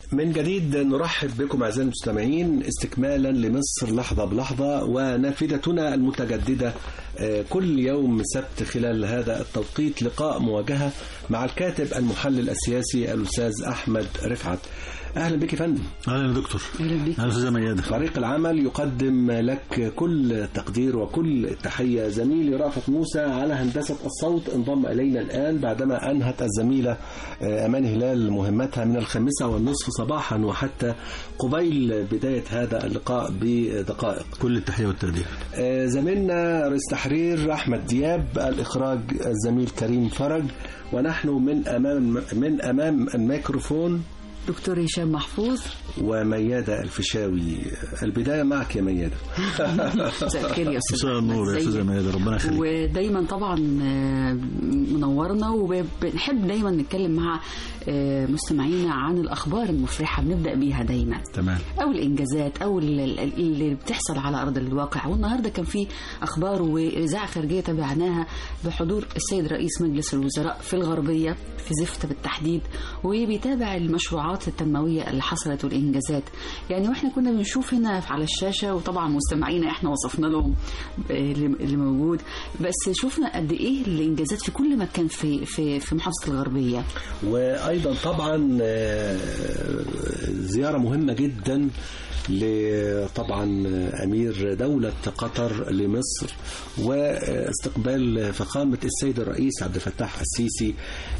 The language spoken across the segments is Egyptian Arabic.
من جديد نرحب بكم أعزائي المستمعين استكمالا لمصر لحظة بلحظة ونافذتنا المتجددة آه، كل يوم سبت خلال هذا التوقيت لقاء مواجهة مع الكاتب المحلل السياسي الأستاذ أحمد رفعت أهلا بك يا فندم اهلا يا دكتور اهلا بيك اهلا استاذه مياده فريق العمل يقدم لك كل تقدير وكل التحية زميلي رأفت موسى على هندسة الصوت انضم إلينا الآن بعدما أنهت الزميلة آه، أمان هلال مهمتها من الخامسة والنصف صباحا وحتى قبيل بداية هذا اللقاء بدقائق كل التحيه والتقدير آه، زميلنا رئيس تحرير أحمد دياب الإخراج الزميل كريم فرج ونحن من أمام من أمام الميكروفون دكتور هشام محفوظ وميادة الفيشاوي البداية معك يا ميادة مساء الخير يا استاذ مساء أحمد. النور يا إزيك؟ استاذه مياده ربنا يخليك ودايما طبعا آه، منورنا وبنحب دايما نتكلم مع آه، مستمعينا عن الاخبار المفرحه بنبدا بيها دايما تمام او الانجازات او ال- ال- اللي بتحصل على ارض الواقع والنهارده كان في اخبار واذاعه خارجيه تابعناها بحضور السيد رئيس مجلس الوزراء في الغربيه في زفت بالتحديد وبيتابع المشروعات التنمويه اللي حصلت والانجازات يعني واحنا كنا بنشوف هنا على الشاشه وطبعا مستمعينا احنا وصفنا لهم آه، اللي اللي موجود بس شفنا قد ايه الانجازات في كل مكان في في في محافظه الغربيه وأيضا طبعا آه، زيارة مهمة جدا لطبعا أمير دولة قطر لمصر واستقبال فخامة السيد الرئيس عبد الفتاح السيسي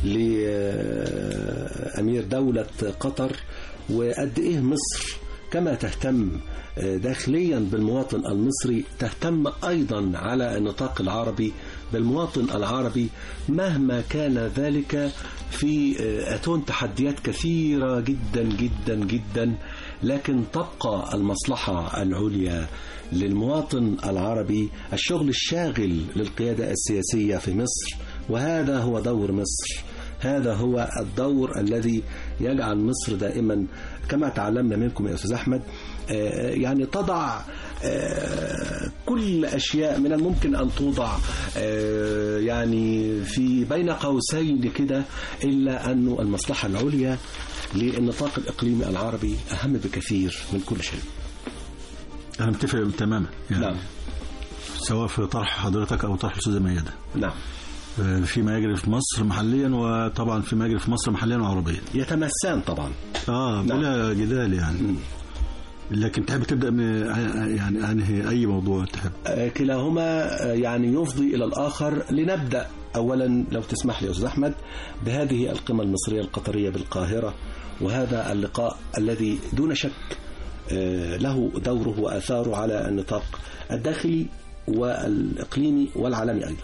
لأمير دولة قطر وقد إيه مصر كما تهتم داخليا بالمواطن المصري تهتم أيضا على النطاق العربي بالمواطن العربي مهما كان ذلك في أتون تحديات كثيرة جدا جدا جدا لكن تبقى المصلحة العليا للمواطن العربي الشغل الشاغل للقيادة السياسية في مصر وهذا هو دور مصر هذا هو الدور الذي يجعل مصر دائما كما تعلمنا منكم يا أستاذ أحمد آه، يعني تضع آه، كل أشياء من الممكن أن توضع آه، يعني في بين قوسين كده إلا أن المصلحة العليا للنطاق الإقليمي العربي أهم بكثير من كل شيء انا متفق تماما يعني نعم سواء في طرح حضرتك او طرح الاستاذه مياده نعم آه، فيما يجري في مصر محليا وطبعا فيما يجري في مصر محليا وعربيا يتمسان طبعا اه نعم. بلا جدال يعني مم. لكن تحب تبدا من يعني انهي اي موضوع تحب آه، كلاهما آه، يعني يفضي إلى الآخر لنبدأ أولا لو تسمح لي يا أستاذ أحمد بهذه القمة المصرية القطرية بالقاهرة وهذا اللقاء الذي دون شك آه، له دوره وآثاره على النطاق الداخلي والإقليمي والعالمي أيضا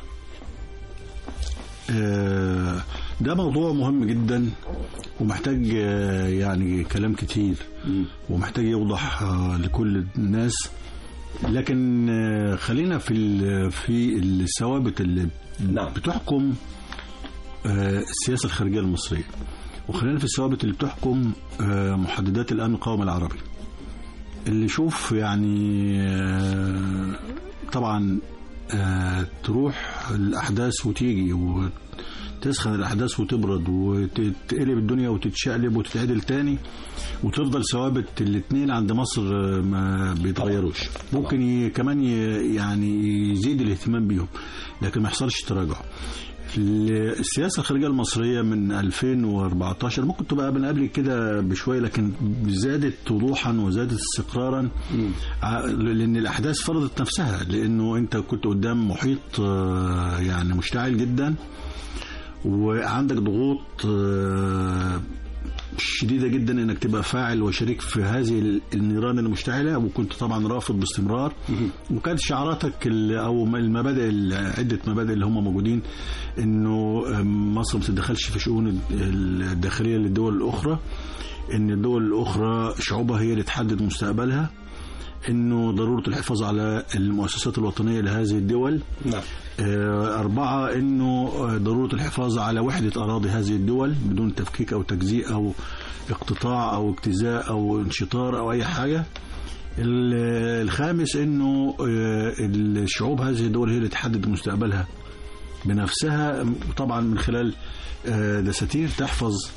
آه، ده موضوع مهم جدا ومحتاج آه، يعني كلام كتير ومحتاج يوضح آه، لكل الناس لكن آه، خلينا في ال- في الثوابت اللي نعم. بتحكم آه، السياسه الخارجيه المصريه وخلينا في الثوابت اللي بتحكم آه، محددات الامن القومي العربي اللي يشوف يعني آه، طبعا آه، تروح الاحداث وتيجي وتسخن الاحداث وتبرد وتتقلب الدنيا وتتشقلب وتتعدل تاني وتفضل ثوابت الاثنين عند مصر آه، ما بيتغيروش ممكن ي- كمان ي- يعني يزيد الاهتمام بيهم لكن ما يحصلش تراجع السياسة الخارجية المصرية من 2014 ممكن تبقى من قبل كده بشوية لكن زادت وضوحا وزادت استقرارا ع- لأن الأحداث فرضت نفسها لأنه أنت كنت قدام محيط آه، يعني مشتعل جدا وعندك ضغوط آه، شديدة جدا انك تبقى فاعل وشريك في هذه النيران المشتعلة وكنت طبعا رافض باستمرار وكانت شعاراتك ال- او المبادئ ال- عدة مبادئ اللي هم موجودين انه مصر ما تتدخلش في شؤون الداخلية للدول الاخرى ان الدول الاخرى شعوبها هي اللي تحدد مستقبلها انه ضروره الحفاظ على المؤسسات الوطنيه لهذه الدول نعم آه، أربعة إنه آه، ضرورة الحفاظ على وحدة أراضي هذه الدول بدون تفكيك أو تجزيء أو اقتطاع أو اجتزاء أو انشطار أو أي حاجة ال- الخامس إنه آه، الشعوب هذه الدول هي اللي تحدد مستقبلها بنفسها طبعا من خلال آه، دساتير تحفظ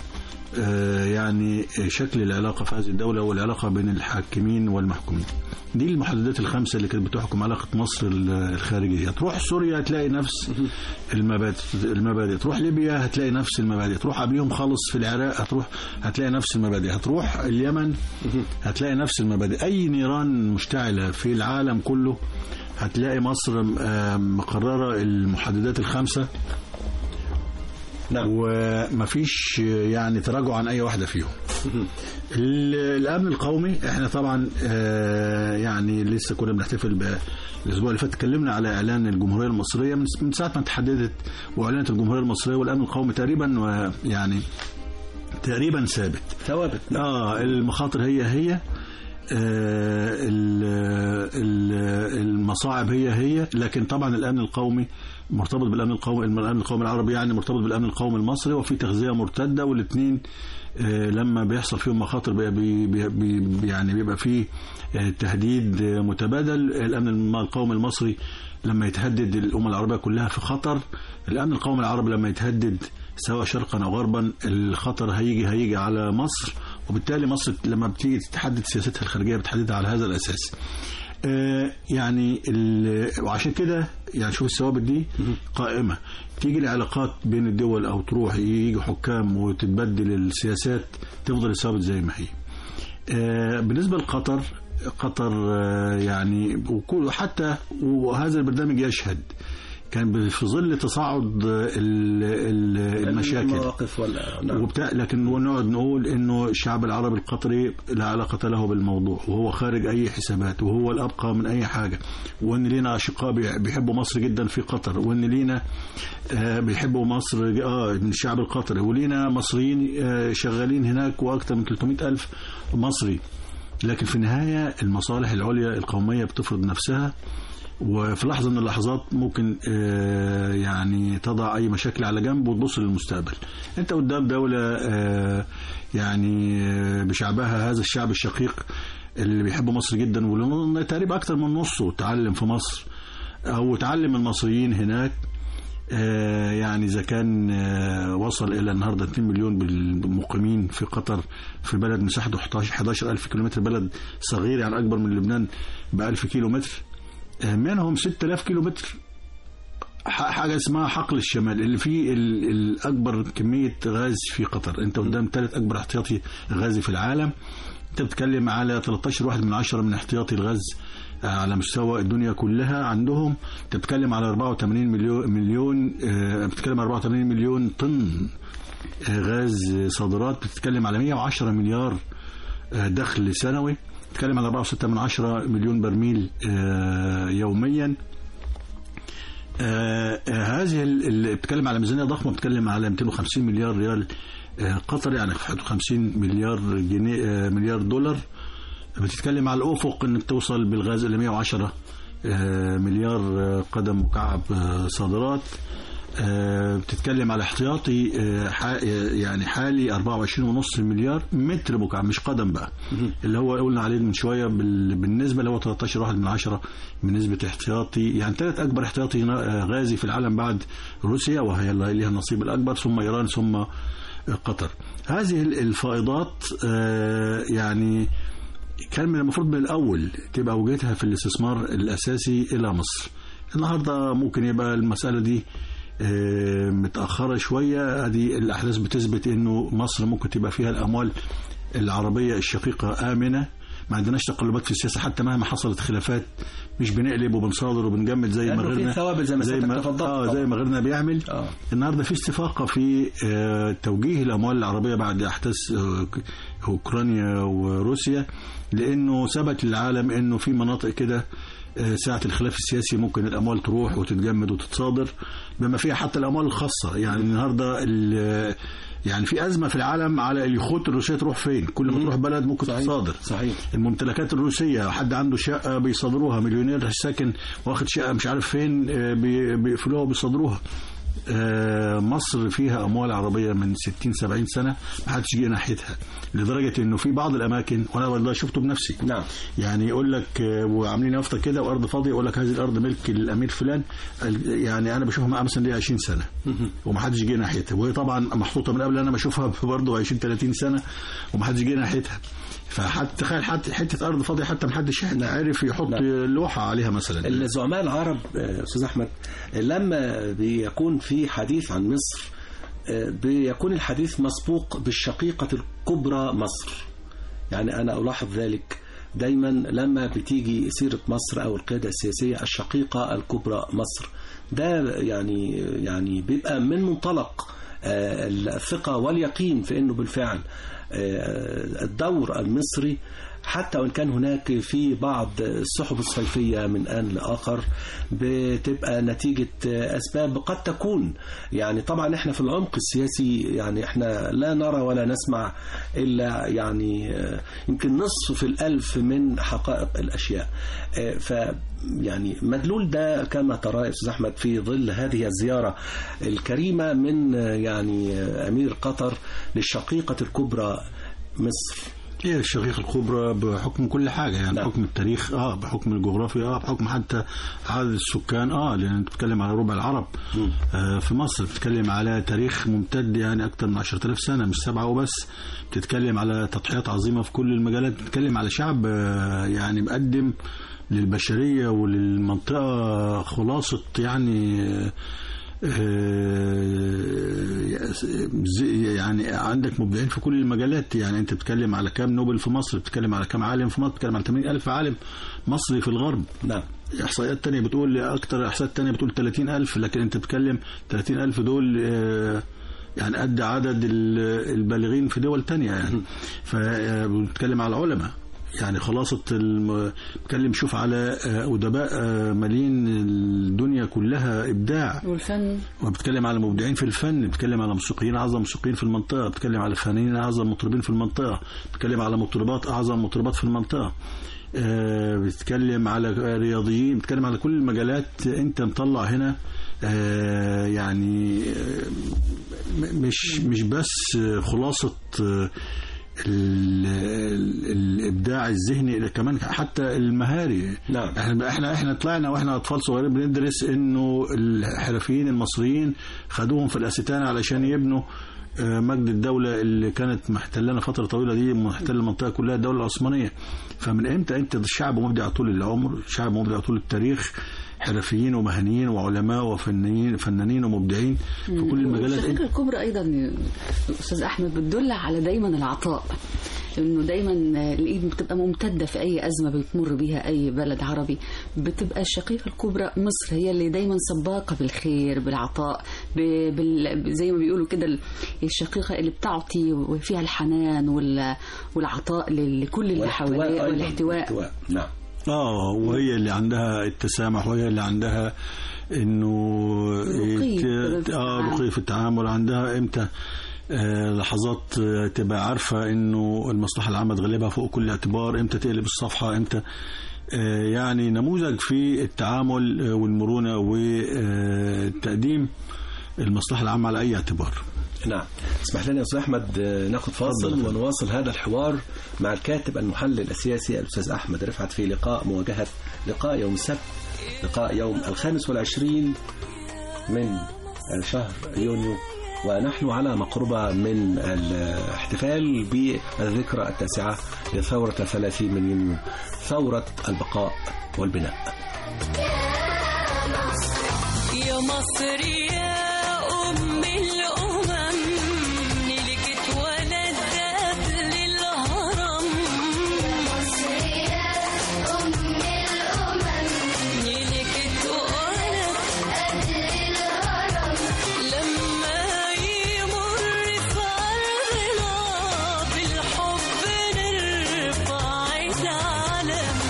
آه، يعني شكل العلاقة في هذه الدولة والعلاقة بين الحاكمين والمحكومين دي المحددات الخمسة اللي كانت بتحكم علاقة مصر ال- الخارجية تروح سوريا هتلاقي نفس المبادئ المبادئ تروح ليبيا هتلاقي نفس المبادئ تروح قبليهم خالص في العراق هتروح هتلاقي نفس المبادئ هتروح اليمن هتلاقي نفس المبادئ أي نيران مشتعلة في العالم كله هتلاقي مصر آه، مقررة المحددات الخمسة نعم ومفيش يعني تراجع عن اي واحده فيهم ال- الامن القومي احنا طبعا آه، يعني لسه كنا بنحتفل ب- الاسبوع اللي فات اتكلمنا على اعلان الجمهوريه المصريه من من ساعه ما تحددت واعلنت الجمهوريه المصريه والامن القومي تقريبا و- يعني تقريبا ثابت ثوابت اه المخاطر هي هي آه، ال- ال- المصاعب هي هي لكن طبعا الامن القومي مرتبط بالامن القومي الامن القومي العربي يعني مرتبط بالامن القومي المصري وفي تغذيه مرتده والاثنين لما بيحصل فيهم مخاطر بي بي بي يعني بيبقى فيه آه، تهديد آه، متبادل الامن القومي المصري لما يتهدد الامه العربيه كلها في خطر الامن القومي العربي لما يتهدد سواء شرقا او غربا الخطر هيجي هيجي على مصر وبالتالي مصر لما بتيجي تحدد سياستها الخارجيه بتحددها على هذا الاساس. آه، يعني ال- وعشان كده يعني شوف الثوابت دي قائمه تيجي العلاقات بين الدول او تروح يجي حكام وتتبدل السياسات تفضل الثوابت زي ما هي. آه، بالنسبه لقطر قطر آه، يعني وكل حتى وهذا البرنامج يشهد كان في ظل تصاعد ال- ال- المشاكل المواقف ولا نعم وبتاع لكن نقعد نقول انه الشعب العربي القطري لا علاقه له بالموضوع وهو خارج اي حسابات وهو الابقى من اي حاجه وان لينا اشقاء بي- بيحبوا مصر جدا في قطر وان لينا آه، بيحبوا مصر اه من الشعب القطري ولينا مصريين آه، شغالين هناك واكثر من 300 الف مصري لكن في النهايه المصالح العليا القوميه بتفرض نفسها وفي لحظة من اللحظات ممكن آه، يعني تضع أي مشاكل على جنب وتبص للمستقبل أنت قدام دولة آه، يعني آه، بشعبها هذا الشعب الشقيق اللي بيحب مصر جدا واللي تقريبا أكثر من نصه تعلم في مصر أو تعلم المصريين هناك آه، يعني إذا كان آه، وصل إلى النهاردة 2 مليون بالمقيمين في قطر في بلد مساحته 11 11 ألف كيلومتر بلد صغير يعني أكبر من لبنان ب 1000 كيلومتر آه، منهم 6000 كيلومتر ح- حاجة اسمها حقل الشمال اللي فيه ال- الأكبر كمية غاز في قطر أنت قدام ثالث أكبر احتياطي غازي في العالم أنت بتتكلم على 13 واحد من عشرة من احتياطي الغاز آه، على مستوى الدنيا كلها عندهم انت بتتكلم على 84 مليون مليون آه، بتتكلم على 84 مليون طن آه، غاز صادرات بتتكلم على 110 مليار آه، دخل سنوي بتتكلم على 4.6 من عشرة مليون برميل آه، يوميا آه، آه، هذه ال- اللي بتتكلم على ميزانيه ضخمه بتتكلم على 250 مليار ريال آه، قطري يعني 51 مليار جنيه آه، مليار دولار بتتكلم على الافق انك توصل بالغاز الى 110 آه، مليار آه، قدم مكعب آه، صادرات آه، بتتكلم على احتياطي آه، ح- آه، يعني حالي 24.5 مليار متر مكعب مش قدم بقى اللي هو قلنا عليه من شويه بال- بالنسبه اللي هو 13 واحد من عشرة بنسبه احتياطي يعني ثالث اكبر احتياطي نا- آه، غازي في العالم بعد روسيا وهي اللي لها النصيب الاكبر ثم ايران ثم آه، قطر هذه ال- الفائضات آه، يعني كان من المفروض من الاول تبقى وجهتها في الاستثمار الاساسي الى مصر النهارده ممكن يبقى المساله دي آه، متاخره شويه ادي الاحداث بتثبت انه مصر ممكن تبقى فيها الاموال العربيه الشقيقه امنه ما عندناش تقلبات في السياسه حتى مهما حصلت خلافات مش بنقلب وبنصادر وبنجمد زي ما لأنه في غيرنا ثوابت زي ما زي سيادتك ما تفضلت اه طبعاً. زي ما غيرنا بيعمل آه. النهارده في استفاقه في آه، توجيه الاموال العربيه بعد احداث آه، ك- اوكرانيا وروسيا لانه ثبت للعالم انه في مناطق كده آه، ساعة الخلاف السياسي ممكن الأموال تروح وتتجمد وتتصادر بما فيها حتى الأموال الخاصة يعني النهاردة ال- يعني في أزمة في العالم على اليخوت الروسية تروح فين كل ما تروح بلد ممكن صحيح. تتصادر صحيح الممتلكات الروسية حد عنده شقة بيصادروها مليونير ساكن واخد شقة مش عارف فين آه، بي- بيقفلوها وبيصادروها آه، مصر فيها اموال عربيه من 60 70 سنه ما حدش جه ناحيتها لدرجه انه في بعض الاماكن وانا والله شفته بنفسي نعم يعني يقول لك آه، وعاملين يافطه كده وارض فاضيه يقول لك هذه الارض ملك الامير فلان ال- يعني انا بشوفها معاه مثلا دي 20 سنه وما حدش جه ناحيتها وهي طبعا محطوطه من قبل انا بشوفها برضه 20 30 سنه وما حدش جه ناحيتها فحتى تخيل حتى حته ارض فاضيه حتى ما حدش عرف يحط نعم. لوحه عليها مثلا الزعماء العرب آه، استاذ احمد لما بيكون في حديث عن مصر آه، بيكون الحديث مسبوق بالشقيقة الكبرى مصر يعني أنا ألاحظ ذلك دايما لما بتيجي سيرة مصر أو القيادة السياسية الشقيقة الكبرى مصر ده يعني يعني بيبقى من منطلق آه، الثقة واليقين في أنه بالفعل آه، الدور المصري حتى وإن كان هناك في بعض السحب الصيفية من آن لآخر بتبقى نتيجة أسباب قد تكون يعني طبعا إحنا في العمق السياسي يعني إحنا لا نرى ولا نسمع إلا يعني آه، يمكن نصف في الألف من حقائق الأشياء آه، ف يعني مدلول ده كما ترى يا أستاذ أحمد في ظل هذه الزيارة الكريمة من آه، يعني آه، أمير قطر للشقيقة الكبرى مصر هي الشقيقة الكبرى بحكم كل حاجة يعني نعم. بحكم التاريخ اه بحكم الجغرافيا اه بحكم حتى عدد السكان اه لأن انت بتتكلم على ربع العرب مم. آه في مصر بتتكلم على تاريخ ممتد يعني أكثر من 10000 سنة مش سبعة وبس بتتكلم على تضحيات عظيمة في كل المجالات بتتكلم على شعب آه يعني مقدم للبشرية وللمنطقة خلاصة يعني آه، آه، زي- يعني عندك مبدعين في كل المجالات يعني انت بتتكلم على كام نوبل في مصر بتتكلم على كام عالم في مصر بتتكلم على 80 ألف عالم مصري في الغرب نعم احصائيات تانية بتقول اكتر احصائيات تانية بتقول 30 ألف لكن انت بتتكلم 30 ألف دول آه، يعني قد عدد ال- البالغين في دول تانية يعني فبنتكلم على العلماء يعني خلاصة الم- بتكلم شوف على آه، أدباء آه، مالين الدنيا كلها إبداع والفن وبتكلم على مبدعين في الفن بتكلم على موسيقيين اعظم موسيقيين في المنطقه بتكلم على فنانين اعظم مطربين في المنطقه بتكلم على مطربات اعظم مطربات في المنطقه آه، بتتكلم على رياضيين بتتكلم على كل المجالات انت مطلع هنا آه، يعني آه، م- مش مش بس خلاصه آه، ال- ال- الابداع الذهني كمان حتى المهاري نعم. احنا احنا احنا طلعنا واحنا اطفال صغيرين بندرس انه الحرفيين المصريين خدوهم في الاستانه علشان يبنوا آه، مجد الدولة اللي كانت محتلنا فترة طويلة دي محتل المنطقة كلها الدولة العثمانية فمن امتى انت شعب مبدع طول العمر شعب مبدع طول التاريخ حرفيين ومهنيين وعلماء وفنانين فنانين ومبدعين في كل المجالات الشقيقة الكبرى أيضا أستاذ أحمد بتدل على دايما العطاء انه دايما الايد بتبقى ممتده في اي ازمه بتمر بيها اي بلد عربي بتبقى الشقيقه الكبرى مصر هي اللي دايما سباقه بالخير بالعطاء ب- بال... زي ما بيقولوا كده ال- الشقيقه اللي بتعطي وفيها الحنان وال... والعطاء ل- لكل اللي حواليها أيضاً. والاحتواء الاحتواء نعم اه وهي اللي عندها التسامح وهي اللي عندها انه رقي ت- في اه التعامل. رقي في التعامل عندها امتى آه لحظات آه، تبقى عارفه انه المصلحه العامه تغلبها فوق كل اعتبار امتى تقلب الصفحه امتى آه يعني نموذج في التعامل آه، والمرونه والتقديم المصلحه العامه على اي اعتبار نعم اسمح لنا يا استاذ احمد آه، ناخد فاصل اتفضل. ونواصل هذا الحوار مع الكاتب المحلل السياسي الاستاذ احمد رفعت في لقاء مواجهه لقاء يوم السبت لقاء يوم الخامس والعشرين من شهر يونيو ونحن على مقربة من الاحتفال بالذكرى التاسعة لثورة الثلاثين من يونيو ثورة البقاء والبناء يا مصر يا أم الأمم نيلك اتولدت للهرم نيلك اتولد لما يمر في أرضنا بالحب نرفع العلم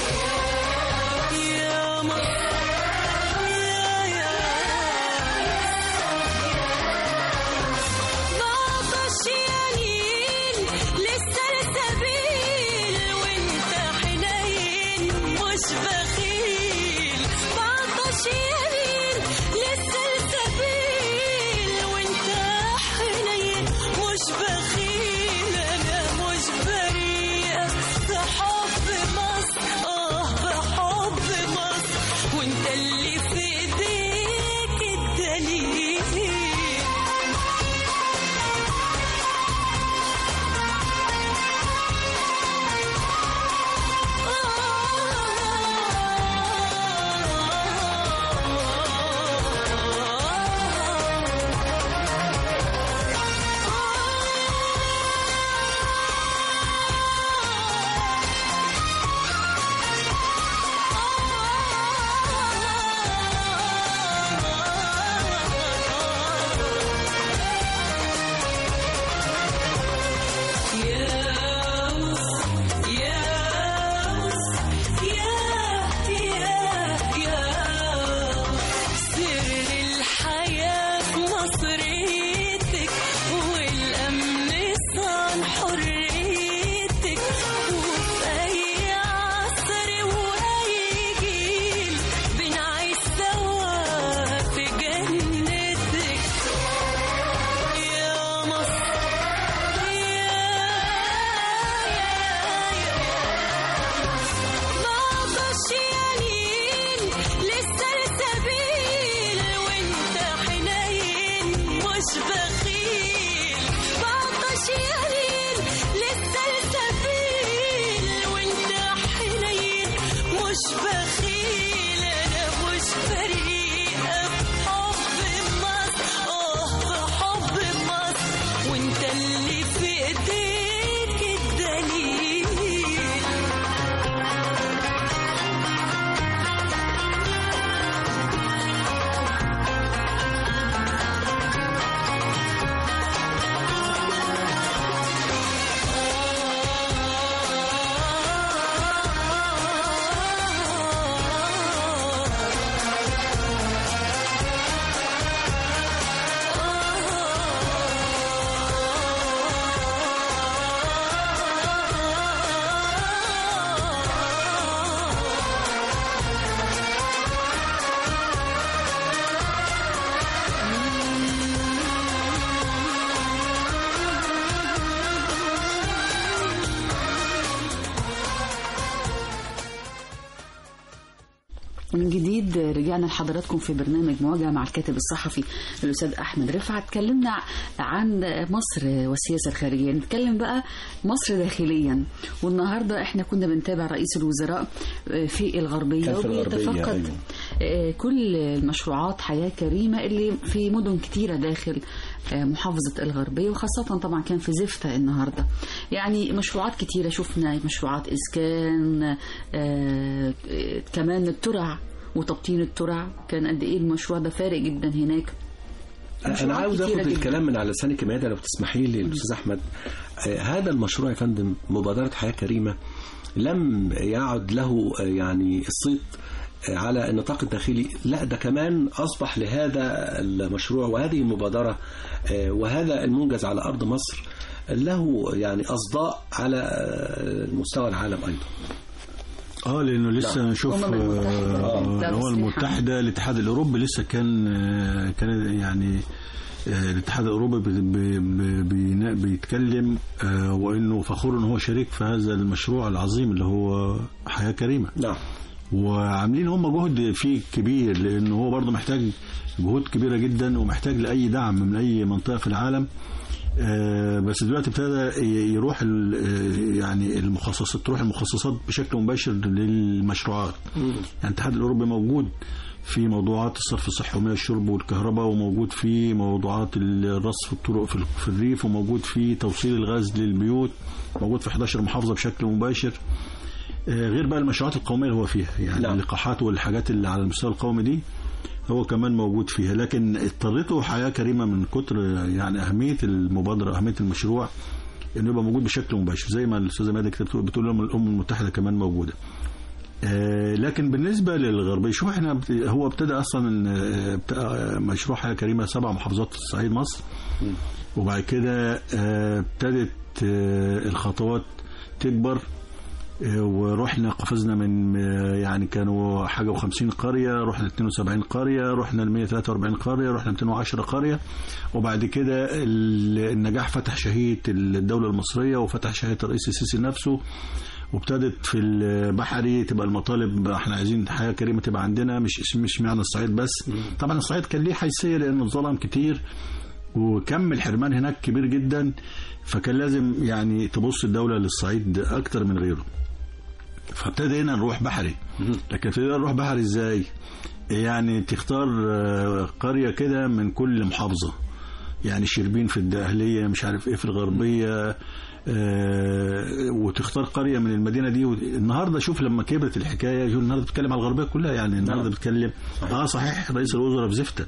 يا مصر يا يا من جديد رجعنا لحضراتكم في برنامج مواجهة مع الكاتب الصحفي الأستاذ أحمد رفعت اتكلمنا عن مصر والسياسة الخارجية نتكلم بقى مصر داخليا والنهاردة احنا كنا بنتابع رئيس الوزراء في الغربية كان في الغربية، وبيتفقد أيوة. آه، كل المشروعات حياة كريمة اللي في مدن كتيرة داخل آه، محافظة الغربية وخاصة طبعا كان في زفتة النهاردة يعني مشروعات كتيرة شفنا مشروعات إسكان آه، آه، كمان الترع وتبطين الترع كان قد إيه المشروع ده فارق جدا هناك انا مشروعات عاوز كتيرة اخد جداً. الكلام من على لسانك يا ميادة لو تسمحي لي الاستاذ احمد آه، هذا المشروع يا فندم مبادره حياه كريمه لم يعد له آه، يعني الصيت آه، على النطاق الداخلي لا ده كمان اصبح لهذا المشروع وهذه المبادره آه، وهذا المنجز على ارض مصر له يعني اصداء على آه، مستوى العالم ايضا اه لانه لسه نعم. نشوف الأمم المتحدة. آه، دار الامم السياحة. المتحده الاتحاد الاوروبي لسه كان آه، كان يعني آه، الاتحاد الاوروبي بي- بي- بي- بينا- بيتكلم آه، وانه فخور ان هو شريك في هذا المشروع العظيم اللي هو حياه كريمه نعم وعاملين هم جهد فيه كبير لانه هو برضه محتاج جهود كبيره جدا ومحتاج لاي دعم من اي منطقه في العالم آه، بس دلوقتي ابتدى ي- يروح ال- آه، يعني المخصصات تروح المخصصات بشكل مباشر للمشروعات يعني الاتحاد الاوروبي موجود في موضوعات الصرف الصحي ومياه الشرب والكهرباء وموجود في موضوعات الرصف الطرق في ال- في الريف وموجود في توصيل الغاز للبيوت موجود في 11 محافظه بشكل مباشر آه، غير بقى المشروعات القوميه اللي هو فيها يعني نعم. اللقاحات والحاجات اللي على المستوى القومي دي هو كمان موجود فيها لكن اضطرته حياه كريمه من كتر يعني اهميه المبادره اهميه المشروع انه يبقى موجود بشكل مباشر زي ما الاستاذه مادة كده بتقول بتقول لهم الامم المتحده كمان موجوده آه، لكن بالنسبه للغربيه شوف احنا بت- هو ابتدى اصلا آه، ابتدى مشروع حياه كريمه سبع محافظات في صعيد مصر وبعد كده آه، ابتدت آه، الخطوات تكبر آه، ورحنا قفزنا من آه، يعني كانوا حاجة و50 قرية رحنا 72 قرية رحنا ل 143 قرية رحنا 210 قرية وبعد كده ال- النجاح فتح شهية الدولة المصرية وفتح شهية الرئيس السيسي نفسه وابتدت في البحري تبقى المطالب احنا عايزين حياة كريمة تبقى عندنا مش مش معنى الصعيد بس طبعا الصعيد كان ليه حيثية لأنه اتظلم كتير وكم الحرمان هناك كبير جدا فكان لازم يعني تبص الدولة للصعيد أكتر من غيره فابتدينا نروح بحري لكن ابتدينا نروح بحري ازاي يعني تختار آه، قرية كده من كل محافظة يعني شربين في الدقهلية مش عارف ايه في الغربية آه، وتختار قرية من المدينة دي النهاردة شوف لما كبرت الحكاية شوف النهاردة بتتكلم على الغربية كلها يعني النهاردة بتتكلم اه صحيح رئيس الوزراء في زفتة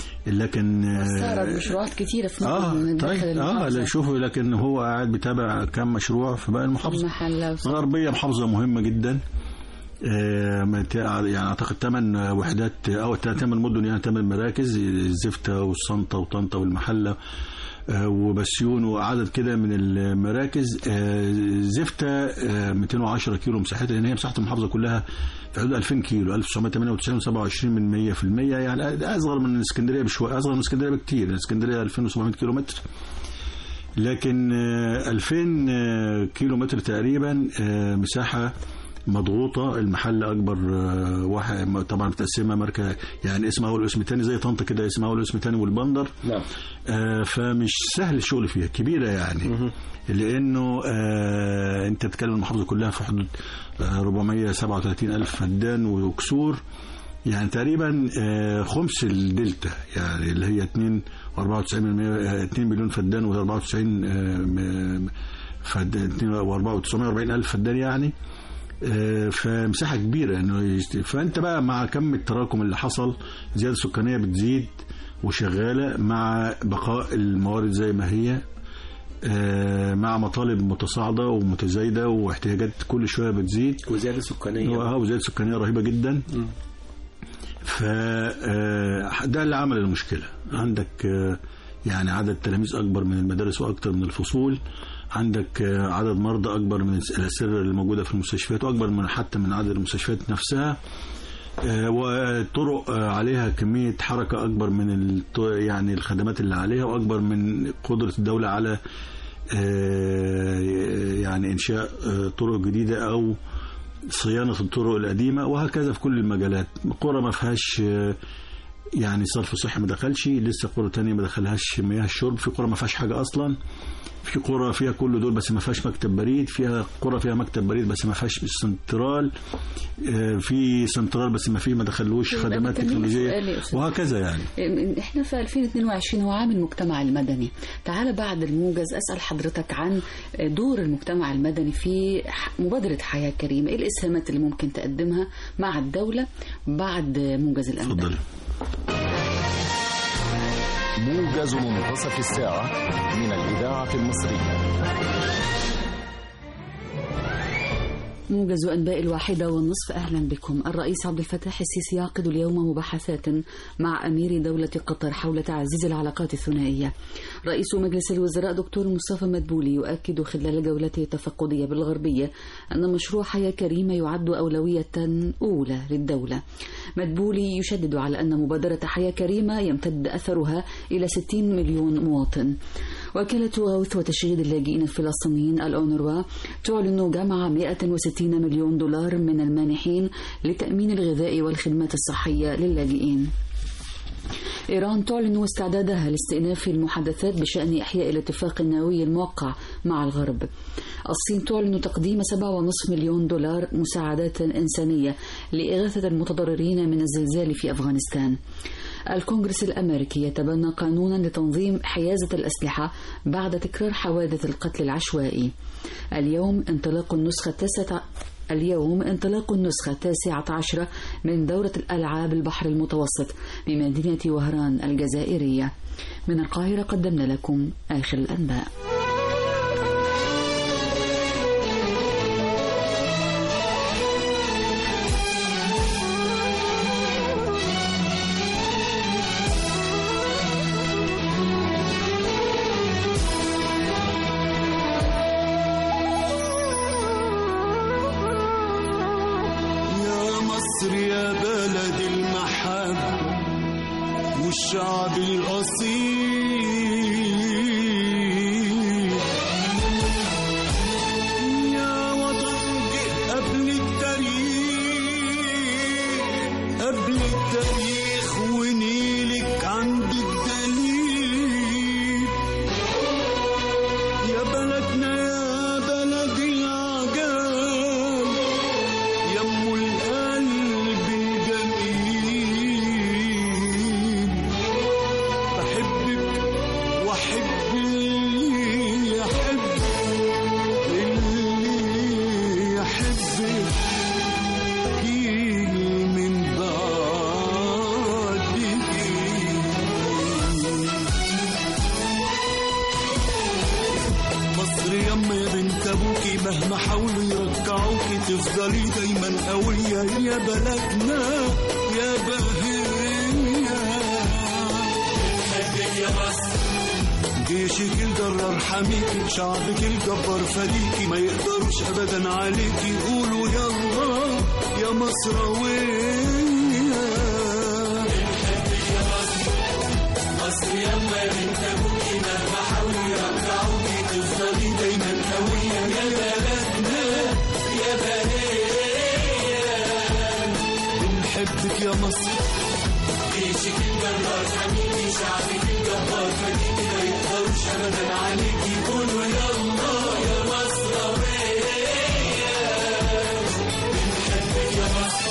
لكن آه، استعرض مشروعات كتيرة في اه مدن داخل طيب اه المحافظة. لا شوفوا لكن هو قاعد بيتابع كم مشروع في باقي المحافظة المحلة الغربية محافظة مهمة جدا آه، مت- يعني اعتقد ثمان وحدات او ثمان مدن يعني ثمان مراكز الزفتة والصنطة وطنطا والمحلة آه، وبسيون وعدد كده من المراكز آه، زفتة آه، 210 كيلو مساحتها لان هي مساحة المحافظة كلها في حدود 2000 كيلو 1998 27 من 100 في المية يعني اصغر من اسكندرية بشوية اصغر من اسكندرية بكتير اسكندرية 2700 كيلو متر لكن آه، 2000 آه، كيلو متر تقريبا آه، مساحة مضغوطة المحل أكبر آه، واحد طبعا متقسمة ماركة يعني اسم أول واسم تاني زي طنطا كده اسم أول واسم تاني والبندر نعم آه، فمش سهل الشغل فيها كبيرة يعني لأنه آه، أنت بتتكلم المحافظة كلها في حدود آه، 437 ألف فدان وكسور يعني تقريبا آه، خمس الدلتا يعني اللي هي 2 و94 من 100 2 مليون فدان و94 فدان 940 ألف فدان يعني آه، فمساحة كبيرة انه يشت- فانت بقى مع كم التراكم اللي حصل زيادة سكانية بتزيد وشغالة مع بقاء الموارد زي ما هي آه، مع مطالب متصاعدة ومتزايدة واحتياجات كل شوية بتزيد وزيادة سكانية اه وزيادة سكانية رهيبة جدا ف آه، ده اللي عمل المشكلة عندك آه، يعني عدد تلاميذ أكبر من المدارس وأكثر من الفصول عندك آه، عدد مرضى أكبر من الأسرة اللي موجودة في المستشفيات وأكبر من حتى من عدد المستشفيات نفسها آه، وطرق آه، عليها كمية حركة أكبر من الط- يعني الخدمات اللي عليها وأكبر من قدرة الدولة على آه، يعني إنشاء آه، طرق جديدة أو صيانة الطرق القديمة وهكذا في كل المجالات قرى ما فيهاش آه، يعني صرف صحي ما دخلش لسه قرى تانية ما دخلهاش مياه الشرب في قرى ما فيهاش حاجة أصلا في قرى فيها كل دول بس ما فيهاش مكتب بريد فيها قرى فيها مكتب بريد بس ما فيهاش سنترال آه، في سنترال بس ما فيه ما دخلوش طيب، خدمات أنا كان لي سؤال يا تكنولوجية أستاذ. وهكذا يعني احنا في 2022 هو عام المجتمع المدني تعال بعد الموجز اسال حضرتك عن دور المجتمع المدني في ح- مبادره حياه كريمه ايه الاسهامات اللي ممكن تقدمها مع الدوله بعد موجز الانباء اتفضلي موجز منتصف الساعة من الإذاعة المصرية موجز أنباء الواحدة والنصف أهلا بكم الرئيس عبد الفتاح السيسي يعقد اليوم مباحثات مع أمير دولة قطر حول تعزيز العلاقات الثنائية رئيس مجلس الوزراء دكتور مصطفى مدبولي يؤكد خلال جولته التفقدية بالغربية أن مشروع حياة كريمة يعد أولوية أولى للدولة مدبولي يشدد على أن مبادرة حياة كريمة يمتد أثرها إلى 60 مليون مواطن وكالة غوث وتشغيل اللاجئين الفلسطينيين الأونروا تعلن جمع 160 مليون دولار من المانحين لتأمين الغذاء والخدمات الصحية للاجئين إيران تعلن استعدادها لاستئناف المحادثات بشأن إحياء الاتفاق النووي الموقع مع الغرب الصين تعلن تقديم 7.5 مليون دولار مساعدات إنسانية لإغاثة المتضررين من الزلزال في أفغانستان الكونغرس الأمريكي يتبنى قانونا لتنظيم حيازة الأسلحة بعد تكرار حوادث القتل العشوائي اليوم انطلاق النسخة التاسعة اليوم انطلاق النسخة التاسعة عشرة من دورة الألعاب البحر المتوسط بمدينة وهران الجزائرية من القاهرة قدمنا لكم آخر الأنباء يا مصر يا بلد المحبة والشعب الأصيل يا وطن جه قبل التاريخ قبل التاريخ ونيلك عند الدليل يا بلدنا يا بلد العجاب يم القلب الجميل بحبك واحب اللي يحب اللي يحبك جيل من بعد جيل مصر يما يا بنت ابوكي مهما حاولوا يرجعوكي تفضلي دايما قوية يا بلدنا يا بهية يا مصر جيشك الجرار حميكي شعبك الجبار فديكي ما يقدروش ابدا عليكي قولوا يلا يا مصراوية مصر يما يا بنت ابوكي مهما حاولوا يرجعوكي تفضلي دايما قوية يا بلدنا يا بهية بنحبك يا مصر جيشك الجبار حميدي شعبك الجبار فديكي ما يقدروش ابدا عليكي قولوا يلا يا مصراوية بنحبك يا مصر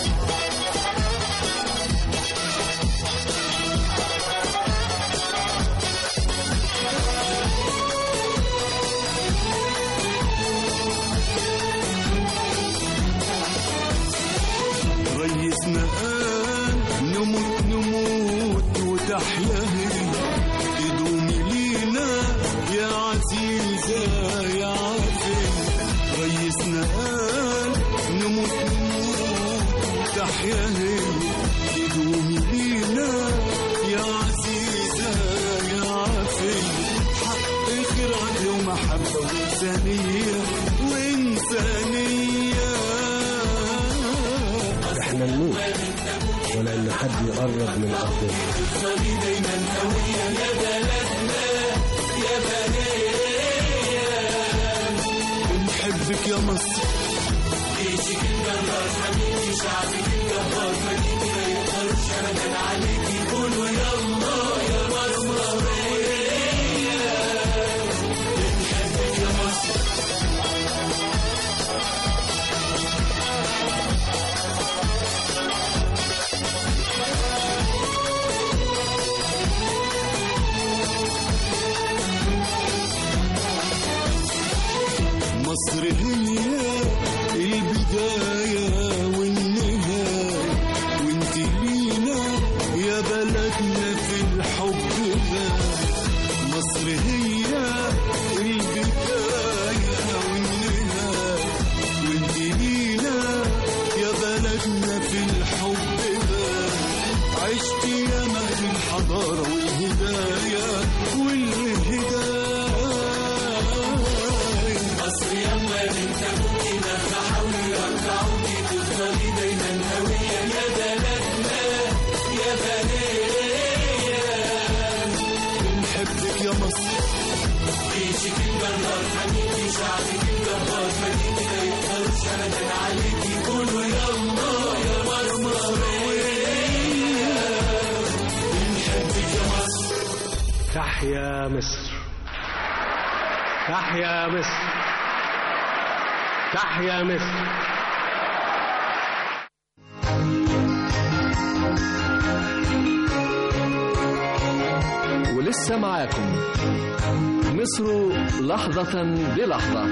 ريسنا قال نموت نموت وتحيا هي تدومي لينا يا عزيزة يا عافية ريسنا قال نموت نموت وتحيا هي تدومي لينا يا عزيزة يا عافية حق خير عدل ومحبة وإنسانية وإنسانية احنا نموت ولا ان حد يقرب من ارضنا بنحبك يا مصر جيشك الجبار حبيبي شعبك الجبار فديك ما يقدرش ابدا عليكي قولوا يلا يا مصرية بنحبك يا مصر مصر هي البداية والنهاية وانت لينا يا بلدنا في الحب ده مصر هي البداية والنهاية وانت لينا يا بلدنا في الحب ده عشت ياما في الحضارة والهداية والهداية مصر يلا بنت ابوكي مهما حاولوا يرجعوكي تفضلي دايما هوية يا بلدنا يا بلدنا بنحبك يا مصر جيشك الجبار حبيبي شعبك الجبار فديك ما يقدرش ابدا عليكي قولوا يلا يا مصرية بنحبك يا مصر تحيا مصر تحيا مصر تحيا مصر ولسه معاكم مصر لحظة بلحظة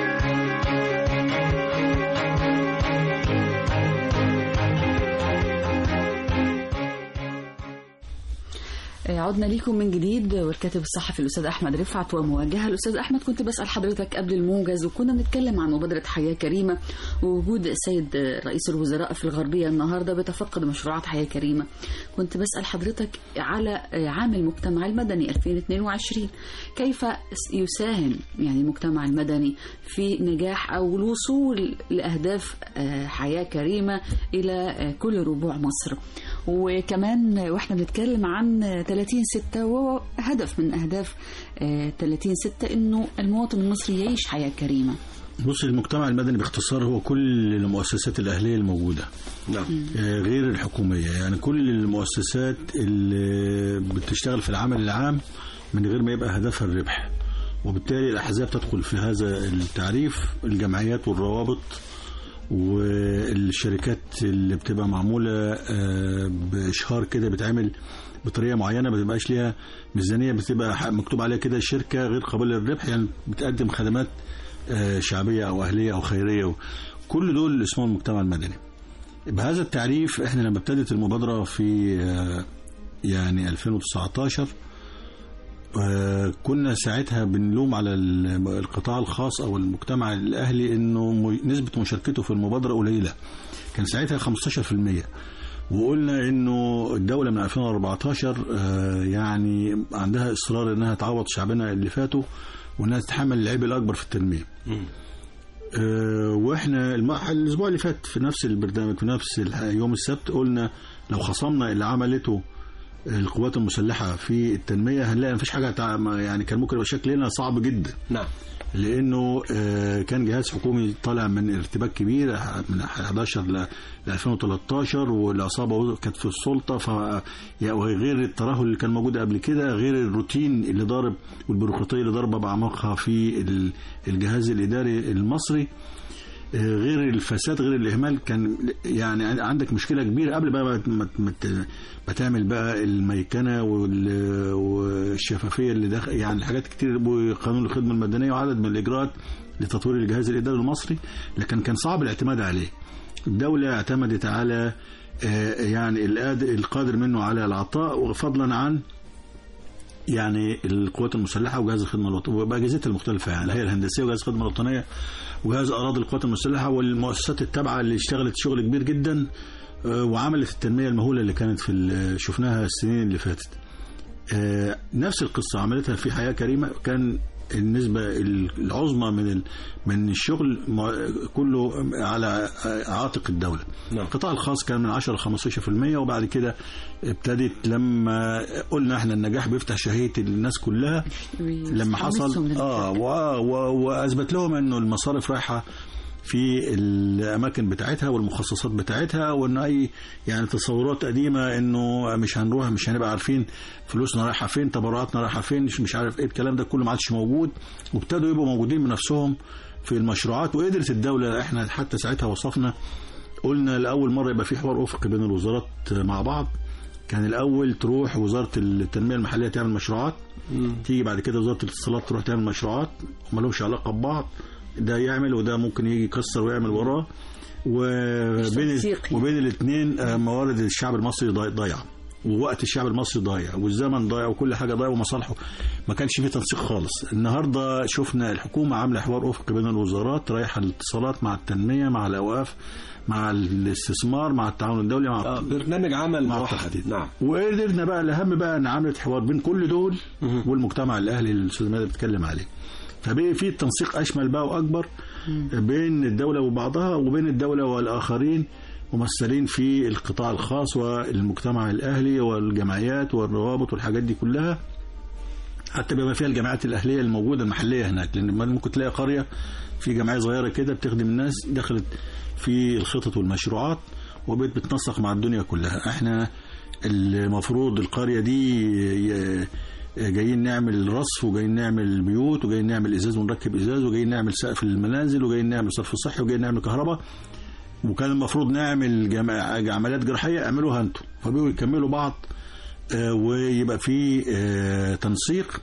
عدنا ليكم من جديد والكاتب الصحفي الاستاذ احمد رفعت ومواجهه الاستاذ احمد كنت بسال حضرتك قبل الموجز وكنا بنتكلم عن مبادره حياه كريمه ووجود السيد رئيس الوزراء في الغربيه النهارده بتفقد مشروعات حياه كريمه كنت بسال حضرتك على عام المجتمع المدني 2022 كيف يساهم يعني المجتمع المدني في نجاح او الوصول لاهداف حياه كريمه الى كل ربوع مصر وكمان واحنا بنتكلم عن 30 6 وهو هدف من اهداف آه، 30 6 انه المواطن المصري يعيش حياه كريمه بص المجتمع المدني باختصار هو كل المؤسسات الأهلية الموجودة نعم آه، غير الحكومية يعني كل المؤسسات اللي بتشتغل في العمل العام من غير ما يبقى هدفها الربح وبالتالي الأحزاب تدخل في هذا التعريف الجمعيات والروابط والشركات اللي بتبقى معمولة آه، بإشهار كده بتعمل بطريقة معينة ما بتبقاش ليها ميزانية بتبقى مكتوب عليها كده شركة غير قابلة للربح يعني بتقدم خدمات آه، شعبية أو أهلية أو خيرية كل دول اسمهم المجتمع المدني بهذا التعريف احنا لما ابتدت المبادرة في آه، يعني 2019 آه، كنا ساعتها بنلوم على ال- القطاع الخاص او المجتمع الاهلي انه م- نسبة مشاركته في المبادرة قليلة كان ساعتها 15% وقلنا انه الدولة من 2014 آه، يعني عندها اصرار انها تعوض شعبنا اللي فاتوا وانها تتحمل العبء الاكبر في التنمية آه، واحنا الم- الاسبوع اللي فات في نفس البرنامج في نفس الح- يوم السبت قلنا لو خصمنا اللي عملته القوات المسلحه في التنميه هنلاقي مفيش حاجه تع- ما- يعني كان ممكن يبقى شكلنا صعب جدا نعم لانه آه، كان جهاز حكومي طالع من ارتباك كبير من 11 ل 2013 والعصابه كانت في السلطه ف يعني غير الترهل اللي كان موجود قبل كده غير الروتين اللي ضارب والبيروقراطيه اللي ضاربه باعماقها في ال- الجهاز الاداري المصري آه، غير الفساد غير الاهمال كان يعني عندك مشكله كبيره قبل بقى ما ما- ما ت- ما تعمل بقى الميكنه وال- والشفافيه اللي داخل يعني الحاجات كتير وقانون الخدمه المدنيه وعدد من الاجراءات لتطوير الجهاز الاداري المصري لكن كان صعب الاعتماد عليه الدوله اعتمدت على آه، يعني القاد- القادر منه على العطاء وفضلا عن يعني القوات المسلحه وجهاز الخدمه الوطنيه وباجهزتها المختلفه يعني الهيئه الهندسيه وجهاز الخدمه الوطنيه وجهاز اراضي القوات المسلحه والمؤسسات التابعه اللي اشتغلت شغل كبير جدا آه، وعملت التنميه المهوله اللي كانت في ال- شفناها السنين اللي فاتت. آه، نفس القصه عملتها في حياه كريمه كان النسبه العظمى من ال- من الشغل ما- كله على عاتق الدوله. نعم. القطاع الخاص كان من 10 ل 15% وبعد كده ابتدت لما قلنا احنا النجاح بيفتح شهيه الناس كلها لما ويستحمسهم حصل للنجاح. اه و- و- واثبت لهم انه المصارف رايحه في الاماكن بتاعتها والمخصصات بتاعتها وان اي يعني تصورات قديمه انه مش هنروح مش هنبقى عارفين فلوسنا رايحه فين تبرعاتنا رايحه فين مش مش عارف ايه الكلام ده كله ما عادش موجود وابتدوا يبقوا موجودين بنفسهم في المشروعات وقدرت الدوله احنا حتى ساعتها وصفنا قلنا لاول مره يبقى في حوار افقي بين الوزارات مع بعض كان الاول تروح وزاره التنميه المحليه تعمل مشروعات تيجي بعد كده وزاره الاتصالات تروح تعمل مشروعات وما لهمش علاقه ببعض ده يعمل وده ممكن يجي يكسر ويعمل وراه وبين تنسيق يعني. وبين الاثنين موارد الشعب المصري ضاي- ضايعه ووقت الشعب المصري ضايع والزمن ضايع وكل حاجه ضايع ومصالحه ما كانش فيه تنسيق خالص النهارده شفنا الحكومه عامله حوار افقي بين الوزارات رايحه الاتصالات مع التنميه مع الاوقاف مع الاستثمار مع التعاون الدولي مع آه برنامج عمل مع موحد التحديد. نعم وقدرنا بقى الاهم بقى ان عملت حوار بين كل دول والمجتمع الاهلي اللي الاستاذ ماهر بيتكلم عليه فبقي في تنسيق اشمل بقى واكبر بين الدوله وبعضها وبين الدوله والاخرين ممثلين في القطاع الخاص والمجتمع الاهلي والجمعيات والروابط والحاجات دي كلها حتى بما فيها الجامعات الاهليه الموجوده المحليه هناك لان ممكن تلاقي قريه في جمعيه صغيره كده بتخدم الناس دخلت في الخطط والمشروعات وبقت بتنسق مع الدنيا كلها احنا المفروض القريه دي ي- جايين نعمل رصف وجايين نعمل بيوت وجايين نعمل ازاز ونركب ازاز وجايين نعمل سقف للمنازل وجايين نعمل صرف صحي وجايين نعمل كهرباء وكان المفروض نعمل جما- عمليات جراحيه اعملوها انتوا فبقوا يكملوا بعض آه، ويبقى في آه، تنسيق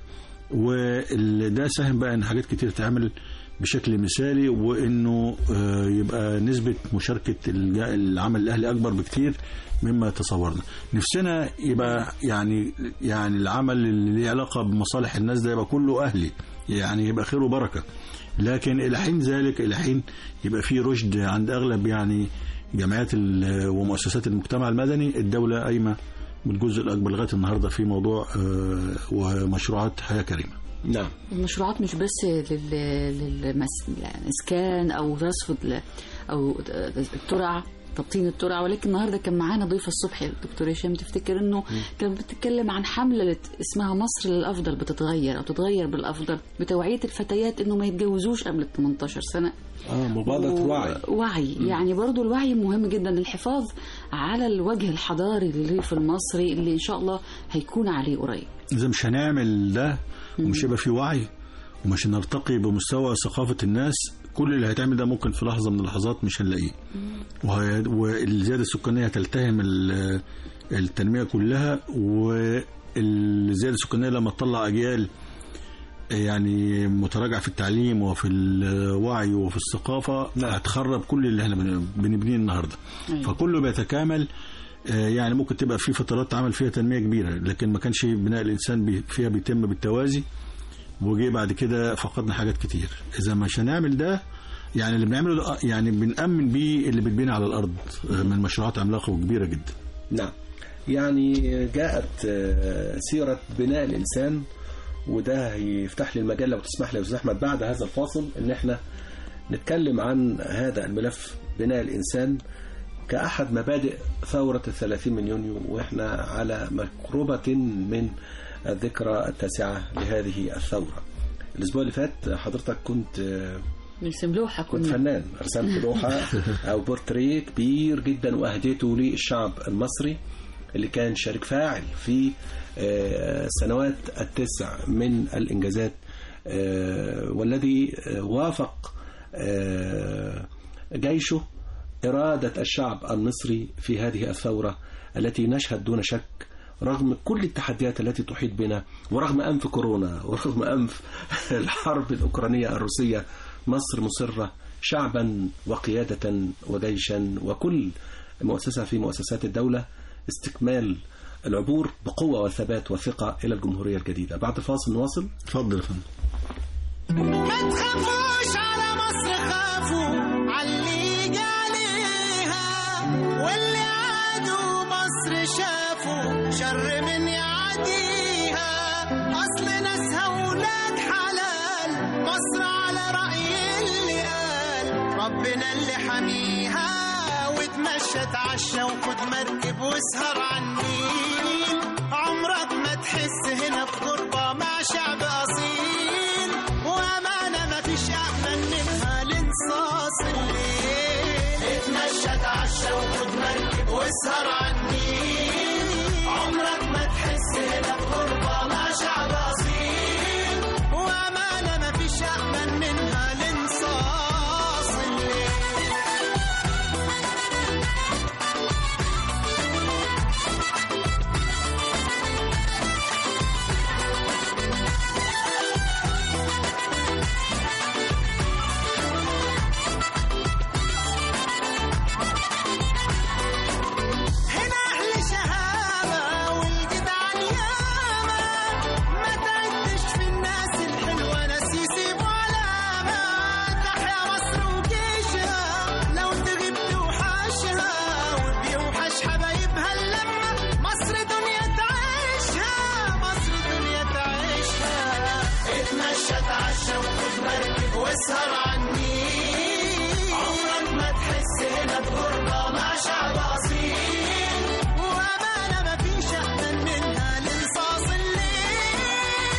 وده ساهم بقى ان حاجات كتير تعمل بشكل مثالي وانه آه، يبقى نسبه مشاركه الج- العمل الاهلي اكبر بكتير مما تصورنا نفسنا يبقى يعني يعني العمل اللي ليه علاقه بمصالح الناس ده يبقى كله اهلي يعني يبقى خير وبركه لكن الى حين ذلك الى حين يبقى في رشد عند اغلب يعني جمعيات ال- ومؤسسات المجتمع المدني الدوله قايمه بالجزء الاكبر لغايه النهارده في موضوع آه، ومشروعات حياه كريمه نعم المشروعات مش بس لل- للإسكان أو رصف ال- أو الترع تبطين الترع ولكن النهارده كان معانا ضيفه الصبح دكتور هشام تفتكر انه كانت بتتكلم عن حمله لت- اسمها مصر للافضل بتتغير او تتغير بالافضل بتوعيه الفتيات انه ما يتجوزوش قبل ال 18 سنه اه مبادره و- وعي وعي يعني برضو الوعي مهم جدا الحفاظ على الوجه الحضاري للريف المصري اللي ان شاء الله هيكون عليه قريب اذا مش هنعمل ده ومش هيبقى في وعي ومش هنرتقي بمستوى ثقافه الناس كل اللي هيتعمل ده ممكن في لحظه من اللحظات مش هنلاقيه وهي- والزياده السكانيه هتلتهم ال- التنميه كلها والزياده السكانيه لما تطلع اجيال يعني متراجع في التعليم وفي الوعي وفي الثقافه هتخرب كل اللي احنا بن- بنبنيه النهارده أيوة. فكله بيتكامل آه، يعني ممكن تبقى في فترات عمل فيها تنميه كبيره لكن ما كانش بناء الانسان بي- فيها بيتم بالتوازي وجي بعد كده فقدنا حاجات كتير اذا مش هنعمل ده يعني اللي بنعمله ده يعني بنأمن بيه اللي بتبني على الارض آه، من مشروعات عملاقه وكبيره جدا نعم يعني جاءت آه، سيرة بناء الإنسان وده هيفتح لي المجال لو تسمح لي يا أستاذ أحمد بعد هذا الفاصل إن إحنا نتكلم عن هذا الملف بناء الإنسان كأحد مبادئ ثورة الثلاثين من يونيو وإحنا على مقربة من الذكرى التاسعة لهذه الثورة الأسبوع اللي فات حضرتك كنت آه، نرسم لوحه كنت كنا فنان رسمت لوحة أو بورتريه كبير جدا وأهديته للشعب المصري اللي كان شريك فاعل في آه، السنوات التسع من الإنجازات آه، والذي آه، وافق آه، جيشه إرادة الشعب المصري في هذه الثورة التي نشهد دون شك رغم كل التحديات التي تحيط بنا ورغم أنف كورونا ورغم أنف الحرب الأوكرانية الروسية مصر مصرة شعبا وقيادة وجيشا وكل مؤسسة في مؤسسات الدولة استكمال العبور بقوة وثبات وثقة إلى الجمهورية الجديدة بعد فاصل نواصل اتفضل يا فندم ما تخافوش على مصر خافوا عاللي جه عليها واللي عادوا مصر شافوا شر من يعديها اصل ناسها ولاد حلال مصر على رأي اللي قال ربنا اللي حميها وتمشى اتعشى وخد مركب واسهر على النيل عمرك ما تحس هنا بغربة مع شعب أصيل وأمانة مفيش أأمن منها الانصاص اللي واسهر عني عمرك ما تحس هنا بغربة مع شعب أصيل وأمانة ما فيش أأمن منها الانصاص الليل هنا أهل شهامة والجدعان ياما ما تعدش في الناس الحلوة ناس يسيبوا علامة تحيا مصر وجيشها لو تغيب توحشها وبيوحش حبايبها اللمة مصر دنيا تعيشها مصر دنيا تعيشها اتمشى اتعشى وخد مركب واسهر عني عمرك ما تحس هنا بغربة مع شعب أصيل وأمانة ما فيش أأمن منها للصاص الليل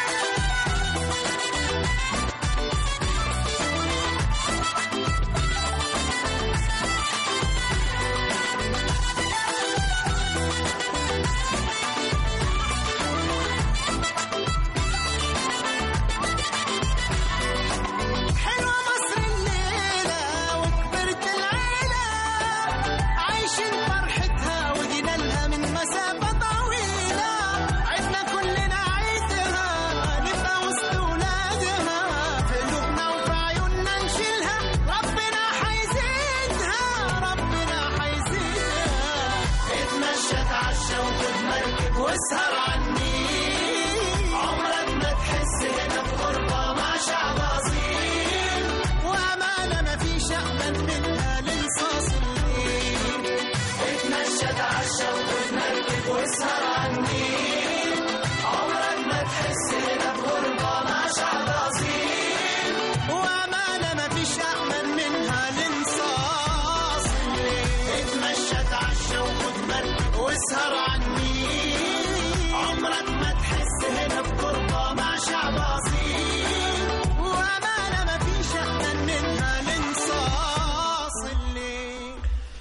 حلوة مصر الليلة وكبرت العيلة عايشين فرحتها وجينا لها من مسافة طويلة عدنا كلنا عيدها نبقى وسط ولادها في قلوبنا وفي عيوننا نشيلها ربنا حيزيدها ربنا حيزيدها اتمشى اتعشى وخد مركب واسهر عني عمرك ما تحس هنا بغربة مع شعب أصيل وأمانة ما فيش أأمن منها للصاص الليل اتمشى اتعشى وخد مركب واسهر عني عمرك ما تحس هنا بغربة مع شعب أصيل وأمانة ما فيش أأمن منها للصاص الليل اتمشى اتعشى وخد مركب واسهر عني عمرك ما تحس هنا بغربة مع شعب أصيل وأمانة ما فيش أأمن منها لانصاص الليل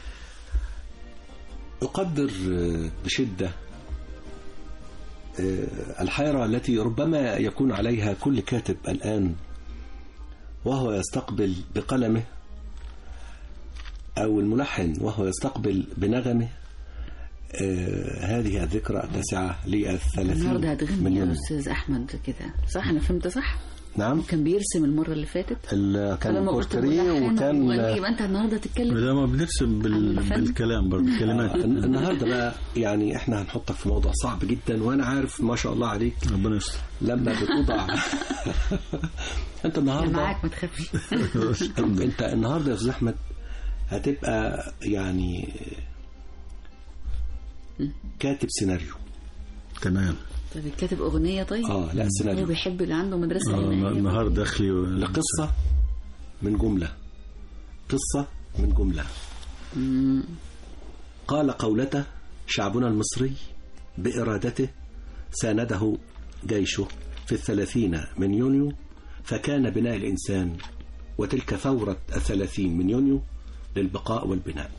أقدر آه، بشدة آه، الحيرة التي ربما يكون عليها كل كاتب الآن وهو يستقبل بقلمه أو الملحن وهو يستقبل بنغمه آه، هذه الذكرى التاسعة النهارده للثلاثين هتغني يا مليون استاذ احمد كده صح انا فهمت صح نعم كان بيرسم المره اللي فاتت ال- كان فلما قلت بورتريه ملحن وكان ومغني، يبقى انت النهارده تتكلم ده ما بنرسم بال... الفن. بالكلام برضه كلمات آه، النهارده بقى يعني احنا هنحطك في موضوع صعب جدا وانا عارف ما شاء الله عليك ربنا يستر لما بتوضع انت انا النهارده معاك ما تخافش انت النهارده يا استاذ احمد هتبقى يعني كاتب سيناريو تمام طب كاتب اغنيه طيب اه لا هو سيناريو بيحب اللي عنده مدرسه آه، غنائية. النهار داخلي و... لقصه من جمله قصه من جمله قال قولته شعبنا المصري بإرادته سانده جيشه في الثلاثين من يونيو فكان بناء الإنسان وتلك ثورة الثلاثين من يونيو للبقاء والبناء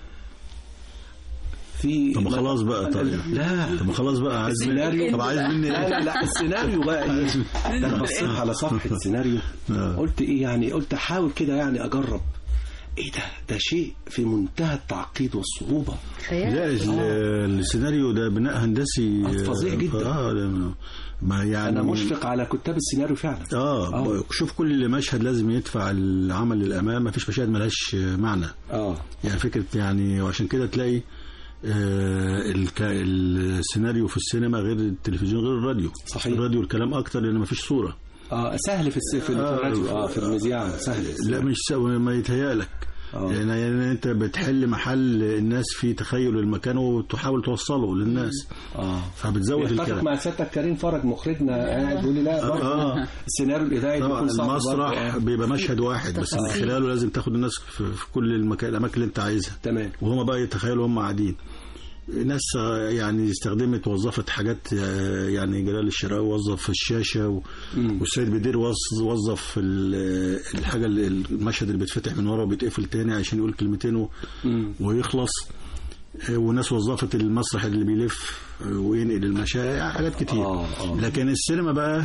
في طب ما خلاص بقى طيب لا طب ما خلاص بقى عايز السيناريو طب عايز مني لا لا ايه؟ لا السيناريو بقى ايه ده انا بصيت على صفحه السيناريو آه. قلت ايه يعني قلت احاول كده يعني اجرب ايه ده ده شيء في منتهى التعقيد والصعوبه خيال لا ال- السيناريو ده بناء هندسي آه، فظيع جدا. اه ده ما يعني انا مشفق على كتاب السيناريو فعلا اه آه. شوف كل مشهد لازم يدفع العمل للامام ما فيش مشاهد ملهاش معنى اه يعني فكره يعني وعشان كده تلاقي آه الك... السيناريو في السينما غير التلفزيون غير الراديو صحيح. الراديو الكلام اكتر لان ما فيش صوره اه سهل في الس... في آه. الراديو اه في المذياع سهل لا مش سوي ما يتهيألك آه. يعني, يعني انت بتحل محل الناس في تخيل المكان وتحاول توصله للناس اه فبتزود يتفق الكلام مع سيادتك كريم فرج مخرجنا قاعد بيقول لي لا برضه آه. السيناريو الاذاعي طبعا بيكون صعب برضه. المسرح آه. بيبقى مشهد واحد بس من تفاصيل. خلاله لازم تاخد الناس في في كل المكان الاماكن اللي انت عايزها تمام وهما بقى يتخيلوا هم قاعدين ناس يعني استخدمت وظفت حاجات آه، يعني جلال الشراوي وظف الشاشه و... والسيد بدير وظ- وظف ال- الحاجه اللي- المشهد اللي بيتفتح من ورا وبيتقفل تاني عشان يقول كلمتين و... مم. ويخلص آه، وناس وظفت المسرح اللي بيلف آه، وينقل المشاهد يعني حاجات كتير آه، آه. لكن السينما بقى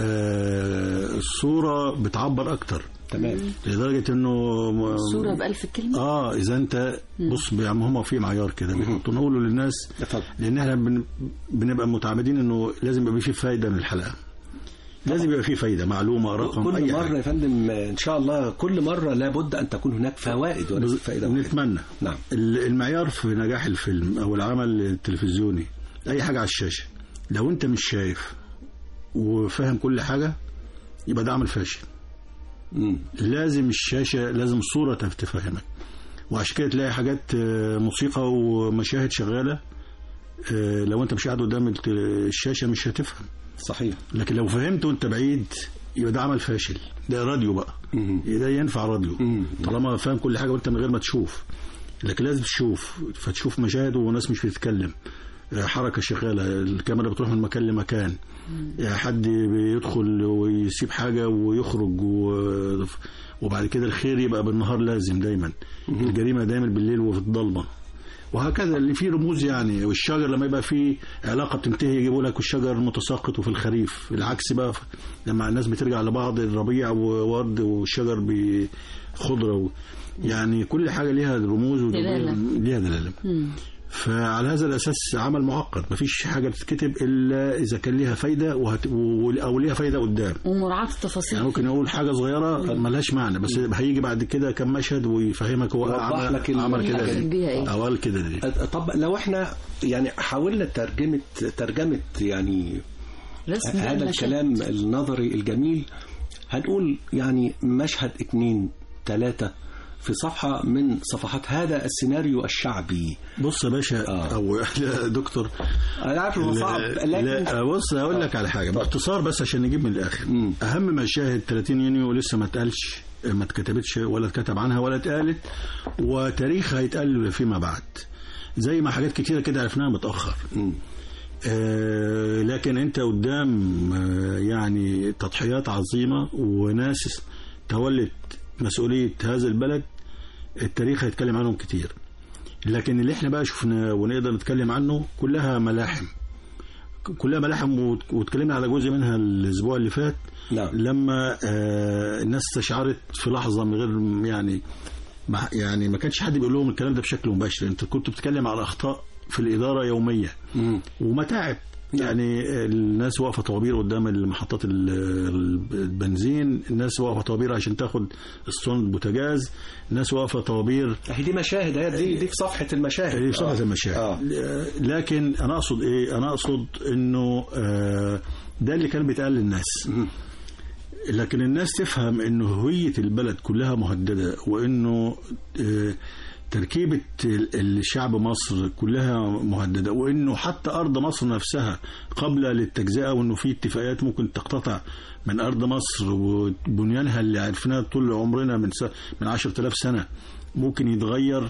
آه، الصورة بتعبر أكتر تمام لدرجة إنه م- صورة بألف كلمة اه اذا انت بص يعني هم في معيار كده بيحطوا نقوله للناس اتفضل. لان احنا بن- بنبقى متعمدين انه لازم يبقى في فايده من الحلقه لازم يبقى في فايده معلومه رقم كل اي مرة حاجه يا فندم ان شاء الله كل مرة لابد ان تكون هناك فوائد وليس فائدة واحدة. نتمنى نعم ال- المعيار في نجاح الفيلم او العمل التلفزيوني اي حاجه على الشاشه لو انت مش شايف وفاهم كل حاجه يبقى ده عمل فاشل مم. لازم الشاشه لازم الصوره تفهمك وعشان كده تلاقي حاجات آه، موسيقى ومشاهد شغاله آه، لو انت مش قاعد قدام الت- الشاشه مش هتفهم صحيح لكن لو فهمت وانت بعيد يبقى ده عمل فاشل ده راديو بقى مم. ده ينفع راديو مم. طالما فاهم كل حاجه وانت من غير ما تشوف لكن لازم تشوف فتشوف مشاهد وناس مش بتتكلم آه، حركه شغاله الكاميرا بتروح من مكان لمكان آه، حد بيدخل ويسيب حاجه ويخرج و... وبعد كده الخير يبقى بالنهار لازم دايما الجريمه دايما بالليل وفي الضلمه وهكذا اللي فيه رموز يعني والشجر لما يبقى فيه علاقه بتنتهي يجيبوا لك الشجر متساقط وفي الخريف العكس بقى ف- لما الناس بترجع لبعض الربيع وورد والشجر بخضره و... يعني كل حاجه ليها رموز دلالة. ليها دلاله مم. فعلى هذا الاساس عمل معقد مفيش حاجه بتتكتب الا اذا كان ليها فايده وهت... و- او ليها فايده قدام ومراعاة التفاصيل يعني ممكن اقول حاجه صغيره ملهاش معنى بس هيجي بعد كده كم مشهد ويفهمك هو يوضح عمل, لك ال- عمل كده يقصد بيها إيه؟ ليه او قال كده ليه طب لو احنا يعني حاولنا ترجمة ترجمة يعني رسم هذا المشاهد. الكلام النظري الجميل هنقول يعني مشهد اتنين تلاتة في صفحة من صفحات هذا السيناريو الشعبي بص يا باشا آه. او يا دكتور أنا عارف إنه صعب لا, لكن لا بص هقول لك على حاجه باختصار بس عشان نجيب من الاخر مم. اهم مشاهد 30 يونيو لسه ما اتقالش ما اتكتبتش ولا اتكتب عنها ولا اتقالت وتاريخها هيتقال فيما بعد زي ما حاجات كتيره كده عرفناها متاخر مم. آه لكن انت قدام آه يعني تضحيات عظيمه وناس تولت مسؤوليه هذا البلد التاريخ هيتكلم عنهم كتير لكن اللي احنا بقى شفناه ونقدر نتكلم عنه كلها ملاحم كلها ملاحم وت- واتكلمنا على جزء منها الاسبوع اللي فات نعم لما آه الناس استشعرت في لحظه من غير يعني ما يعني ما كانش حد بيقول لهم الكلام ده بشكل مباشر انت كنت بتتكلم على اخطاء في الاداره يوميه مم. ومتاعب يعني الناس واقفه طوابير قدام محطات ال- البنزين الناس واقفه طوابير عشان تاخد اسطوانه بوتاجاز الناس واقفه طوابير هي دي مشاهد هي دي دي في صفحة المشاهد دي في صفحه آه. المشاهد آه. لكن انا اقصد ايه انا اقصد انه آه، ده اللي كان بيتقال للناس مم. لكن الناس تفهم انه هويه البلد كلها مهدده وانه آه، تركيبه ال- الشعب مصر كلها مهدده وانه حتى ارض مصر نفسها قابله للتجزئه وانه في اتفاقات ممكن تقتطع من ارض مصر وبنيانها اللي عرفناه طول عمرنا من س- من 10000 سنه ممكن يتغير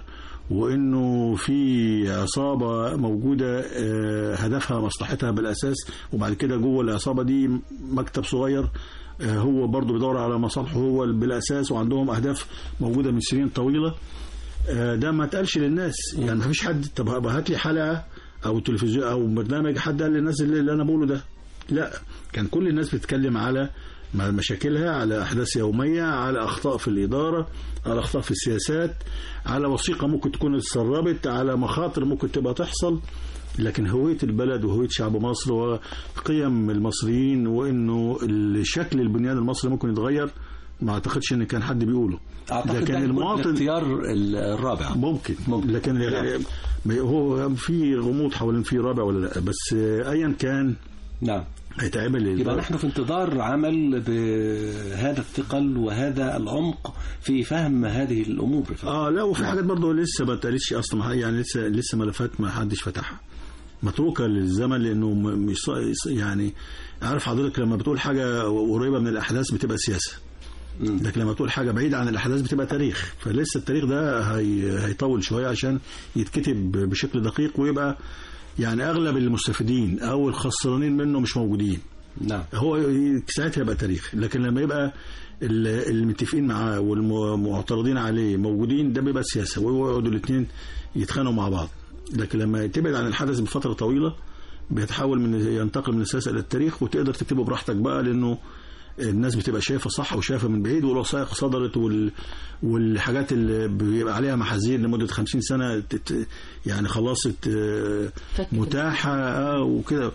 وانه في عصابه موجوده آه، هدفها مصلحتها بالاساس وبعد كده جوه العصابه دي مكتب صغير آه، هو برضه بيدور على مصالحه هو بالاساس وعندهم اهداف موجوده من سنين طويله آه، ده ما اتقالش للناس يعني ما فيش حد طب هبقى هات لي حلقه او تلفزيون او برنامج حد قال للناس اللي اللي انا بقوله ده لا كان كل الناس بتتكلم على م- مشاكلها على احداث يوميه على اخطاء في الاداره على اخطاء في السياسات على وثيقه ممكن تكون اتسربت على مخاطر ممكن تبقى تحصل لكن هويه البلد وهويه شعب مصر وقيم المصريين وانه شكل البنيان المصري ممكن يتغير ما اعتقدش ان كان حد بيقوله اعتقد لكن ده هيكون المواطن الاختيار الرابع ممكن, ممكن. لكن نعم. هو في غموض حوالين في رابع ولا لا بس ايا كان نعم هيتعمل يبقى نحن في انتظار عمل بهذا الثقل وهذا العمق في فهم هذه الامور اه لا وفي حاجات برضه لسه ما اتقالتش اصلا يعني لسه لسه ملفات ما حدش فتحها متروكه للزمن لانه م- مش ص- يعني عارف حضرتك لما بتقول حاجه قريبه من الاحداث بتبقى سياسه لكن لما تقول حاجه بعيده عن الاحداث بتبقى تاريخ فلسه التاريخ ده هي هيطول شويه عشان يتكتب بشكل دقيق ويبقى يعني اغلب المستفيدين او الخسرانين منه مش موجودين نعم هو ساعتها يبقى تاريخ لكن لما يبقى ال- المتفقين معاه والمعترضين عليه موجودين ده بيبقى سياسه ويقعدوا الاثنين يتخانقوا مع بعض لكن لما تبعد عن الحدث بفتره طويله بيتحول من ينتقل من السياسه الى التاريخ وتقدر تكتبه براحتك بقى لانه الناس بتبقى شايفه صح وشايفه من بعيد والوثائق صدرت وال... والحاجات اللي بيبقى عليها محاذير لمده 50 سنه تت... يعني خلصت آه، متاحه آه، وكده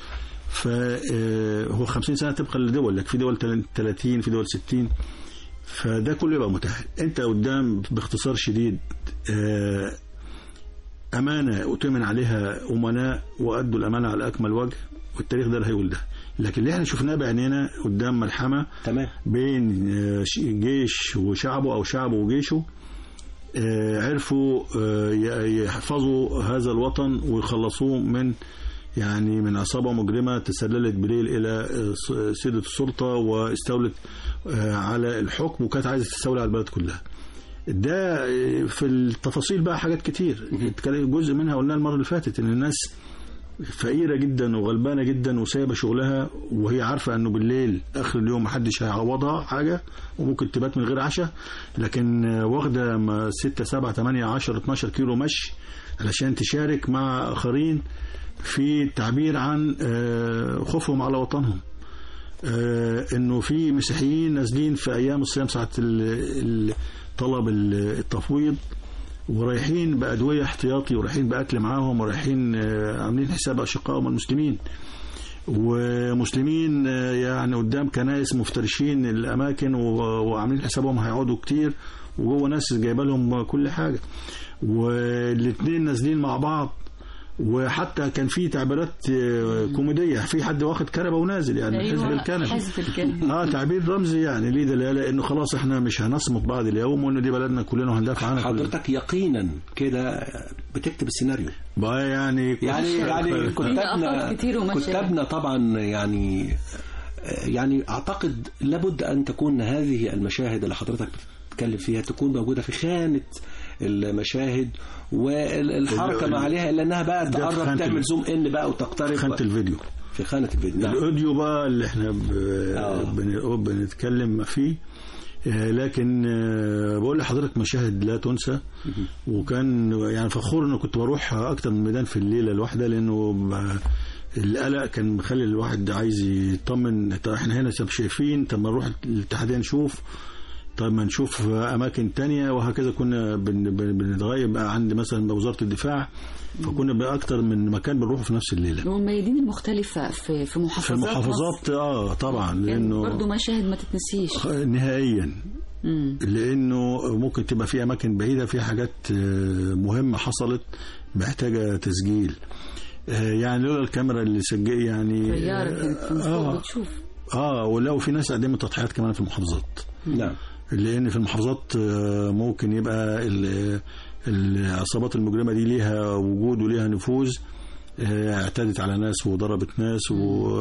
فهو 50 سنه طبقا لدول لك في دول 30 في دول 60 فده كله يبقى متاح انت قدام باختصار شديد آه، امانه اؤتمن عليها امناء وادوا الامانه على اكمل وجه والتاريخ ده اللي هيقول ده لكن اللي احنا شفناه بعينينا قدام ملحمه تمام بين آه، ش- جيش وشعبه او شعبه وجيشه آه، عرفوا آه، ي- يحفظوا هذا الوطن ويخلصوه من يعني من عصابة مجرمة تسللت بليل إلى آه، ص- سيدة السلطة واستولت آه، على الحكم وكانت عايزة تستولي على البلد كلها ده آه، في التفاصيل بقى حاجات كتير جزء منها قلناها المرة اللي فاتت إن الناس فقيرة جدا وغلبانة جدا وسايبة شغلها وهي عارفة انه بالليل اخر اليوم محدش هيعوضها حاجة وممكن تبات من غير عشاء لكن آه، واخدة ما 6 7 8 10 12 كيلو مشي علشان تشارك مع اخرين في التعبير عن آه، خوفهم على وطنهم آه، انه في مسيحيين نازلين في ايام الصيام ساعه ال- ال- طلب ال- التفويض ورايحين بادويه احتياطي ورايحين باكل معاهم ورايحين آه، عاملين حساب اشقائهم المسلمين ومسلمين آه، يعني قدام كنائس مفترشين الاماكن و- وعاملين حسابهم هيقعدوا كتير وجوه ناس جايبه لهم كل حاجه والاثنين نازلين مع بعض وحتى كان في تعبيرات آه، كوميديه في حد واخد كنبه ونازل يعني أيوة، حزب الكنبه حزب الكنبة. اه تعبير رمزي يعني ليه دلاله انه خلاص احنا مش هنصمت بعض اليوم وان دي بلدنا كلنا وهندافع عنها كلنا. حضرتك يقينا كده بتكتب السيناريو بقى يعني يعني يعني كتابنا لقطات كتير ومشاهد. كتابنا طبعا يعني يعني اعتقد لابد ان تكون هذه المشاهد اللي حضرتك بتتكلم فيها تكون موجوده في خانه المشاهد والحركه ال- ما عليها الا انها بقى ده في تقرب خانة تعمل ال- زوم ان بقى وتقترب خانه الفيديو في خانه الفيديو نعم. الاوديو بقى اللي احنا ب... آه. بن... بنتكلم فيه آه، لكن آه، بقول لحضرتك مشاهد لا تنسى وكان يعني فخور انه كنت بروح اكتر من ميدان في الليله الواحده لانه ب- القلق كان مخلي الواحد عايز يطمن طب احنا هنا طب شايفين طب ما نروح الاتحاديه نشوف طب ما نشوف اماكن تانية وهكذا كنا بن- بن- بنتغيب بقى عند مثلا وزاره الدفاع فكنا باكتر من مكان بنروحه في نفس الليله والميادين المختلفة في في في محافظات المحافظات اه طبعا مصر. يعني لانه برضه مشاهد ما تتنسيش نهائيا مم. لانه ممكن تبقى في اماكن بعيده في حاجات آه، مهمه حصلت محتاجه تسجيل آه، يعني لولا الكاميرا اللي سجل يعني طيارة كانت من فوق اه بتشوف اه ولو في ناس قدمت تضحيات كمان في المحافظات نعم لان في المحافظات آه، ممكن يبقى ال- العصابات المجرمه دي ليها وجود وليها نفوذ آه، اعتدت على ناس وضربت ناس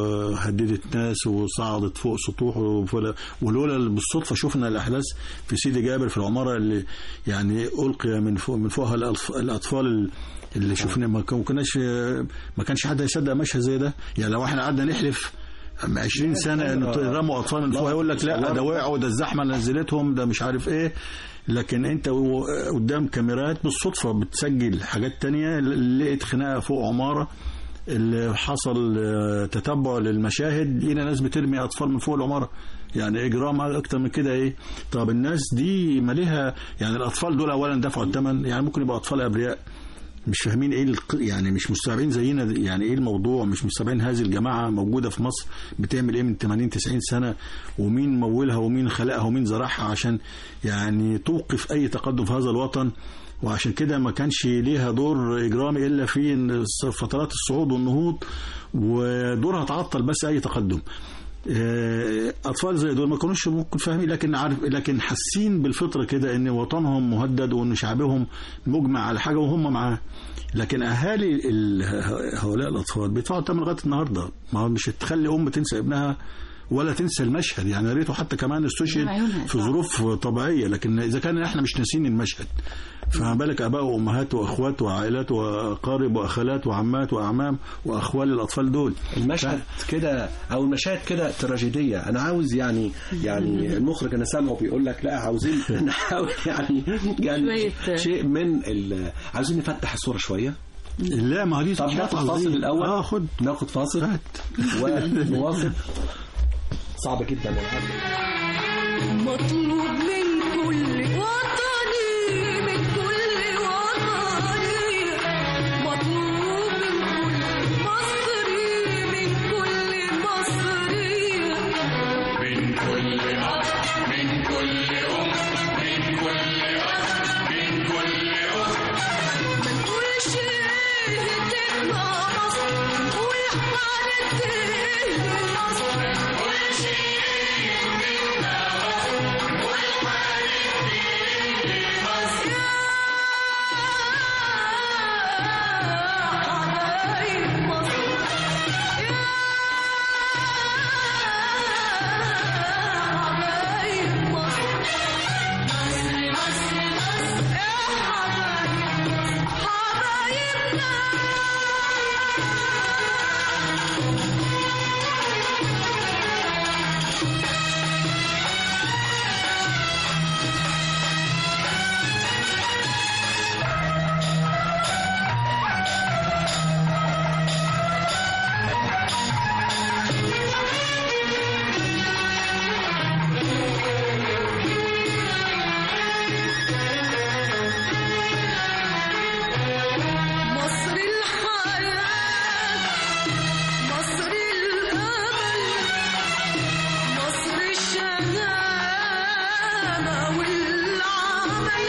وهددت ناس وصعدت فوق سطوح وفلا- ولولا بالصدفه شفنا الاحداث في سيدي جابر في العماره اللي يعني القي من فوق من فوقها الأطف- الاطفال ال- اللي شفنا ما كان- ما كناش ما كانش حد هيصدق مشهد زي ده يعني لو احنا قعدنا نحلف 20 سنه ان رموا اطفال من فوق يقول لك لا ده وقعوا ده الزحمه نزلتهم ده مش عارف ايه لكن انت و- قدام كاميرات بالصدفه بتسجل حاجات تانية لقيت خناقه فوق عماره اللي حصل آه، تتبع للمشاهد لقينا ناس بترمي اطفال من فوق العماره يعني اجرام اكتر من كده ايه طب الناس دي ما ليها يعني الاطفال دول اولا دفعوا الثمن يعني ممكن يبقوا اطفال ابرياء مش فاهمين ايه الق- يعني مش مستوعبين زينا يعني ايه الموضوع مش مستوعبين هذه الجماعه موجوده في مصر بتعمل ايه من 80 90 سنه ومين مولها ومين خلقها ومين زرعها عشان يعني توقف اي تقدم في هذا الوطن وعشان كده ما كانش ليها دور اجرامي الا في فترات الصعود والنهوض ودورها تعطل بس اي تقدم آه، اطفال زي دول ما كانوش ممكن فاهمين لكن عارف لكن حاسين بالفطره كده ان وطنهم مهدد وان شعبهم مجمع على حاجه وهم معاه لكن اهالي ال- هؤلاء الاطفال بيدفعوا ثمن لغايه النهارده ما هو مش هتخلي ام تنسى ابنها ولا تنسى المشهد يعني يا ريته حتى كمان استشهد عيونها في ظروف طبيعيه لكن اذا كان احنا مش ناسيين المشهد فما بالك اباء وامهات واخوات وعائلات واقارب واخالات وعمات واعمام واخوال الاطفال دول المشهد كده او المشاهد كده تراجيديه انا عاوز يعني يعني المخرج انا سامعه بيقول لك لا عاوزين نحاول يعني يعني شوية. شيء من ال- عاوزين نفتح الصوره شويه لا ما دي طب تصحيحات ناخد فاصل عظيمة. الاول اه خد ناخد فاصل ونواصل صعب جدا العرض مطلوب من كل وطني من كل وطني مطلوب من كل مصري من كل مصري من كل أب من كل أم من كل أب من كل أخت ما نقولش تبقى مصر نقول حالتي مصر ما نقولش تبقى مصر نقول حالتي مصر يا حبايب مصر يا حبايب مصر مصر مصر مصر يا حبايب حبايبنا مصر الحياة مصر الأمل مصر الشهامة والعمل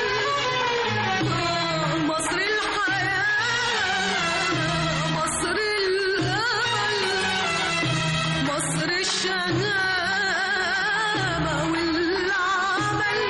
مصر الحياة مصر الأمل مصر الشهامة والعمل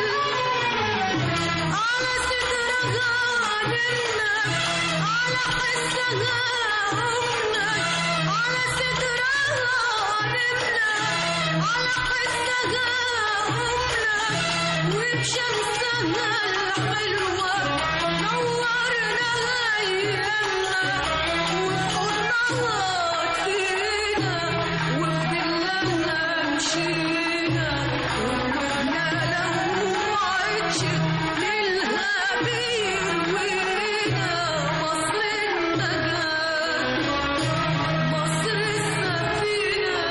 على صدرها نمنا على حسها أمنا على صدرها نمنا على حسها أمنا وبشمسها الحلوة نورنا أيامنا وبحضنها فينا وبدلنا مشينا وقلنا لو عدش ليلها بيروينا مصر النجاة مصر السفينة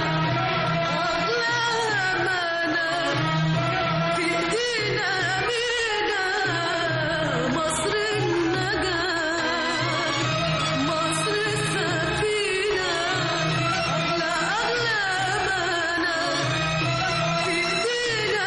أغلى أمانة في إيدينا أمينة مصر النجاة مصر السفينة أغلى أغلى أمانة في إيدينا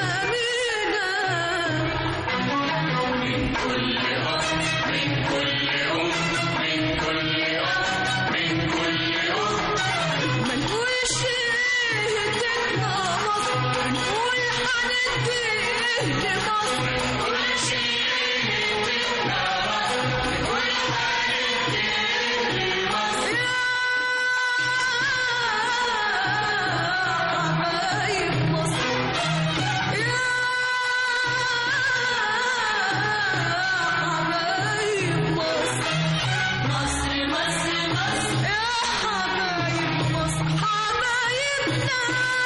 أمينة من كل أب من كل أم من كل أب من كل أخت ما نقولش تبقى مصر نقول حننتهي لمصر ما نقولش تبقى مصر نقول حننتهي لمصر يا حبايب مصر يا حبايب مصر مصر مصر مصر يا حبايب مصر حبايبنا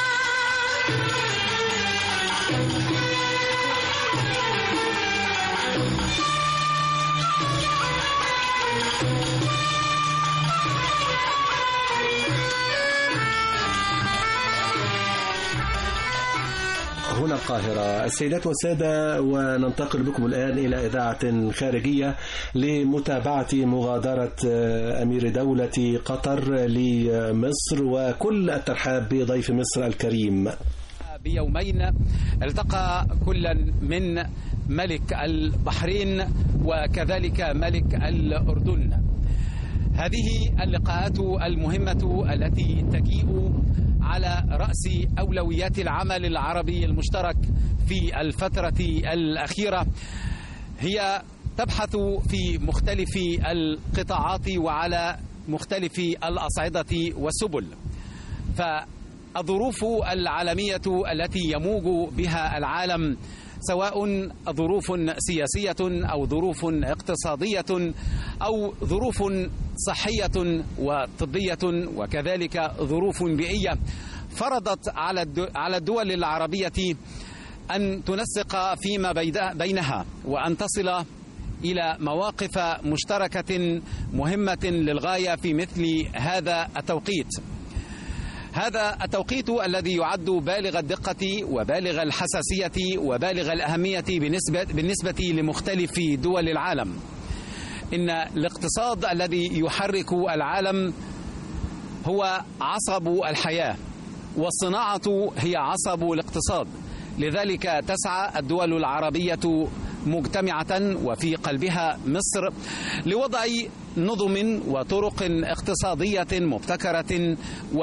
هنا القاهرة السيدات والسادة وننتقل بكم الآن إلى إذاعة خارجية لمتابعة مغادرة أمير دولة قطر لمصر وكل الترحاب بضيف مصر الكريم بيومين التقى كل من ملك البحرين وكذلك ملك الأردن هذه اللقاءات المهمة التي تجيء على رأس أولويات العمل العربي المشترك في الفترة الأخيرة هي تبحث في مختلف القطاعات وعلى مختلف الأصعدة والسبل فالظروف العالمية التي يموج بها العالم سواء ظروف سياسية أو ظروف اقتصادية أو ظروف صحية وطبية وكذلك ظروف بيئية فرضت على على الدول العربية أن تنسق فيما بينها وأن تصل إلى مواقف مشتركة مهمة للغاية في مثل هذا التوقيت هذا التوقيت الذي يعد بالغ الدقة وبالغ الحساسية وبالغ الأهمية بالنسبة, بالنسبة لمختلف دول العالم إن الاقتصاد الذي يحرك العالم هو عصب الحياة والصناعة هي عصب الاقتصاد لذلك تسعى الدول العربية مجتمعة وفي قلبها مصر لوضع نظم وطرق اقتصادية مبتكرة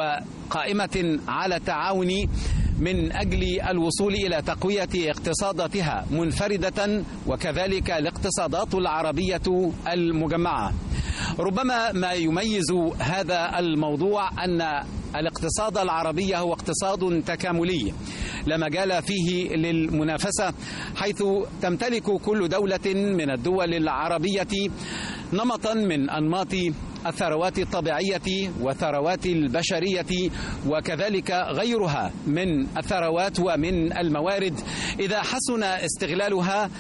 وقائمة على التعاون من أجل الوصول إلى تقوية اقتصاداتها منفردة وكذلك الاقتصادات العربية المجمعة ربما ما يميز هذا الموضوع أن الاقتصاد العربي هو اقتصاد تكاملي لا مجال فيه للمنافسة حيث تمتلك كل دولة من الدول العربية نمطا من أنماط الثروات الطبيعية وثروات البشرية وكذلك غيرها من الثروات ومن الموارد إذا حسن استغلالها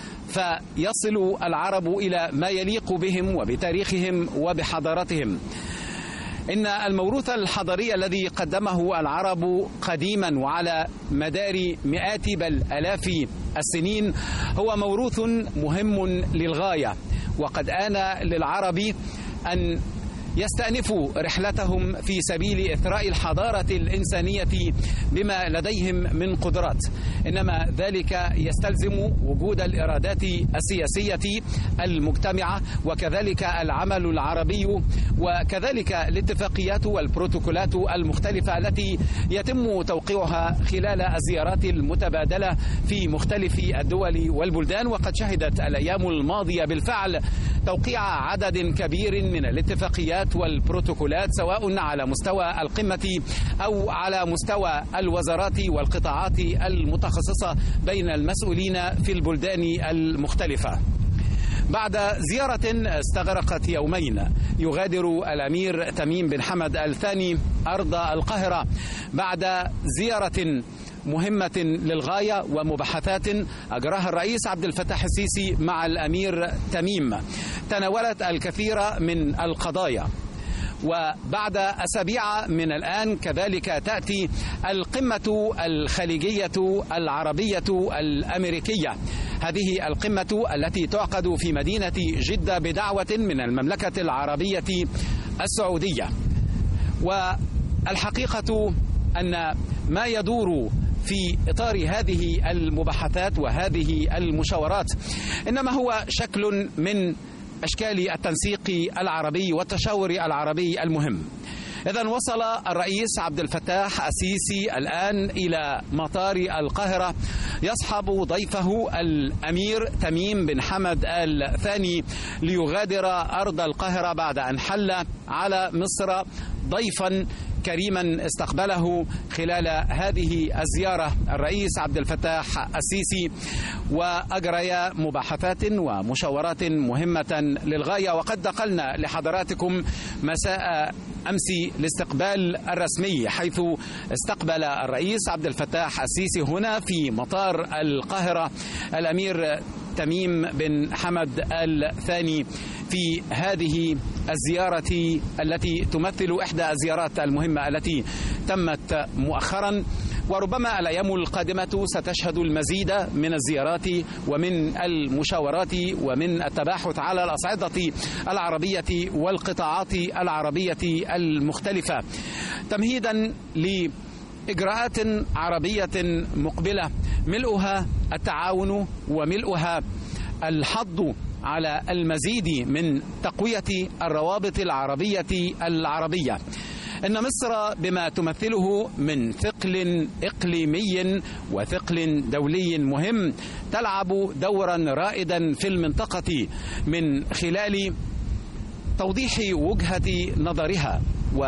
فيصل العرب إلى ما يليق بهم وبتاريخهم وبحضارتهم إن الموروث الحضاري الذي قدمه العرب قديما وعلى مدار مئات بل آلاف السنين هو موروث مهم للغاية وقد آن للعرب أن يستأنفوا رحلتهم في سبيل إثراء الحضارة الإنسانية بما لديهم من قدرات إنما ذلك يستلزم وجود الإرادات السياسية المجتمعة وكذلك العمل العربي وكذلك الاتفاقيات والبروتوكولات المختلفة التي يتم توقيعها خلال الزيارات المتبادلة في مختلف الدول والبلدان وقد شهدت الأيام الماضية بالفعل توقيع عدد كبير من الاتفاقيات والبروتوكولات سواء على مستوى القمة أو على مستوى الوزارات والقطاعات المتخصصة بين المسؤولين في البلدان المختلفة بعد زيارة استغرقت يومين يغادر الأمير تميم بن حمد الثاني أرض القاهرة بعد زيارة مهمة للغاية ومباحثات أجراها الرئيس عبد الفتاح السيسي مع الأمير تميم تناولت الكثير من القضايا وبعد أسابيع من الآن كذلك تأتي القمة الخليجية العربية الأمريكية هذه القمة التي تعقد في مدينة جدة بدعوة من المملكة العربية السعودية والحقيقة أن ما يدور في اطار هذه المباحثات وهذه المشاورات انما هو شكل من اشكال التنسيق العربي والتشاور العربي المهم إذا وصل الرئيس عبد الفتاح السيسي الآن إلى مطار القاهرة يصحب ضيفه الأمير تميم بن حمد الثاني ليغادر أرض القاهرة بعد أن حل على مصر ضيفا كريما استقبله خلال هذه الزيارة الرئيس عبد الفتاح السيسي وأجريا مباحثات ومشاورات مهمة للغاية وقد نقلنا لحضراتكم مساء أمس الاستقبال الرسمي حيث استقبل الرئيس عبد الفتاح السيسي هنا في مطار القاهرة الأمير تميم بن حمد الثاني في هذه الزيارة التي تمثل إحدى الزيارات المهمة التي تمت مؤخرا وربما الأيام القادمة ستشهد المزيد من الزيارات ومن المشاورات ومن التباحث على الأصعدة العربية والقطاعات العربية المختلفة تمهيدا لإجراءات عربية مقبلة ملؤها التعاون وملؤها الحض على المزيد من تقوية الروابط العربية العربية إن مصر بما تمثله من ثقل إقليمي وثقل دولي مهم تلعب دورا رائدا في المنطقة من خلال توضيح وجهة نظرها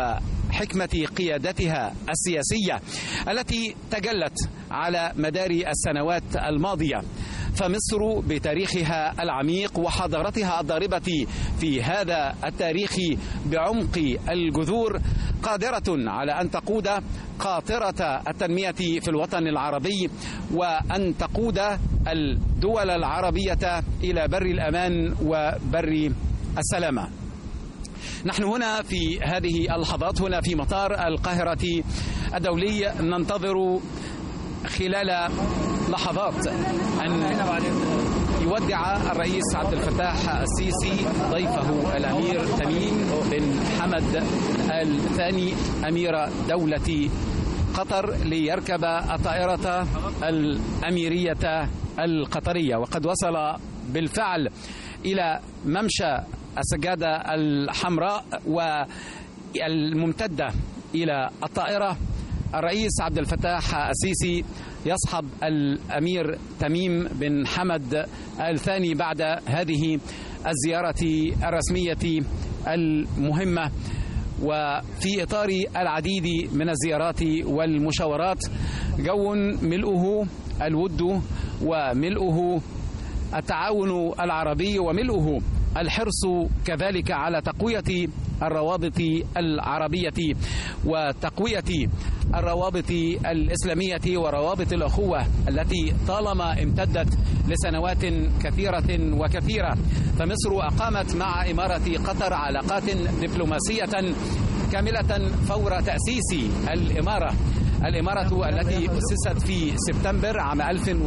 وحكمة قيادتها السياسية التي تجلت على مدار السنوات الماضية فمصر بتاريخها العميق وحضارتها الضاربة في هذا التاريخ بعمق الجذور قادرة على أن تقود قاطرة التنمية في الوطن العربي وأن تقود الدول العربية إلى بر الأمان وبر السلامة نحن هنا في هذه اللحظات هنا في مطار القاهرة الدولي ننتظر خلال لحظات أن يودع الرئيس عبد الفتاح السيسي ضيفه الأمير تميم بن حمد الثاني أمير دولة قطر ليركب الطائرة الأميرية القطرية وقد وصل بالفعل إلى ممشى السجادة الحمراء والممتدة إلى الطائرة الرئيس عبد الفتاح السيسي يصحب الأمير تميم بن حمد الثاني بعد هذه الزيارة الرسمية المهمة وفي إطار العديد من الزيارات والمشاورات جو ملؤه الود وملؤه التعاون العربي وملؤه الحرص كذلك على تقوية الروابط العربية وتقوية الروابط الإسلامية وروابط الأخوة التي طالما امتدت لسنوات كثيرة وكثيرة فمصر أقامت مع إمارة قطر علاقات دبلوماسية كاملة فور تأسيس الإمارة الإمارة التي أسست في سبتمبر عام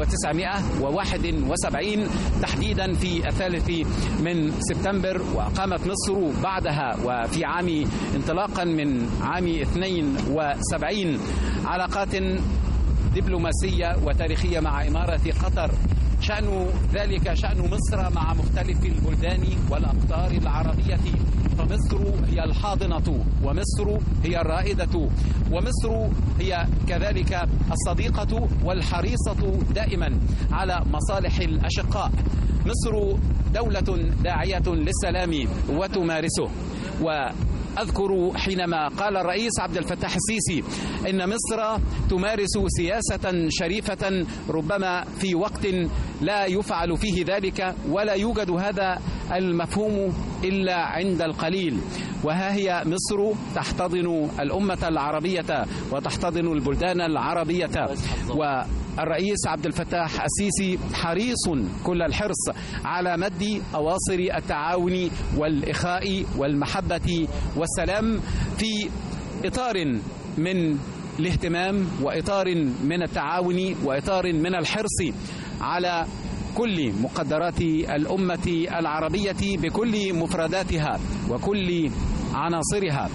1971 تحديدا في الثالث من سبتمبر وأقامت مصر بعدها وفي عام انطلاقا من عام 72 علاقات دبلوماسية وتاريخية مع إمارة قطر شأن ذلك شأن مصر مع مختلف البلدان والأقطار العربية فمصر هي الحاضنة ومصر هي الرائدة ومصر هي كذلك الصديقة والحريصة دائما على مصالح الأشقاء مصر دولة داعية للسلام وتمارسه و أذكر حينما قال الرئيس عبد الفتاح السيسي إن مصر تمارس سياسة شريفة ربما في وقت لا يفعل فيه ذلك ولا يوجد هذا المفهوم إلا عند القليل وها هي مصر تحتضن الأمة العربية وتحتضن البلدان العربية والرئيس عبد الفتاح السيسي حريص كل الحرص على مد أواصر التعاون والإخاء والمحبة والسلام في إطار من الاهتمام وإطار من التعاون وإطار من الحرص على كل مقدرات الأمة العربية بكل مفرداتها وكل عناصرها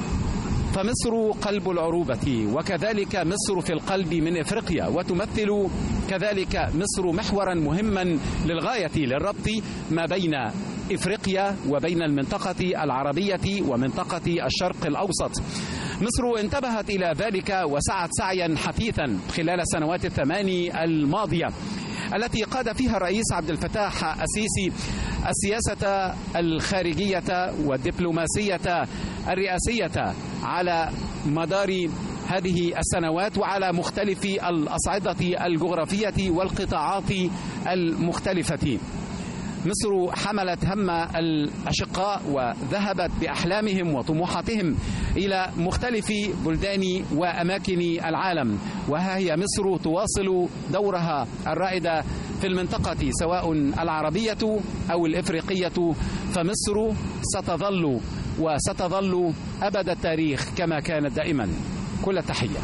فمصر قلب العروبة وكذلك مصر في القلب من إفريقيا وتمثل كذلك مصر محورا مهما للغاية للربط ما بين إفريقيا وبين المنطقة العربية ومنطقة الشرق الأوسط مصر انتبهت إلى ذلك وسعت سعيا حثيثا خلال السنوات الثماني الماضية التي قاد فيها الرئيس عبد الفتاح السيسي السياسة الخارجية والدبلوماسية الرئاسية على مدار هذه السنوات وعلى مختلف الأصعدة الجغرافية والقطاعات المختلفة مصر حملت هم الأشقاء وذهبت بأحلامهم وطموحاتهم إلى مختلف بلدان وأماكن العالم وها هي مصر تواصل دورها الرائد في المنطقة سواء العربية أو الإفريقية فمصر ستظل وستظل أبد التاريخ كما كانت دائما كل التحية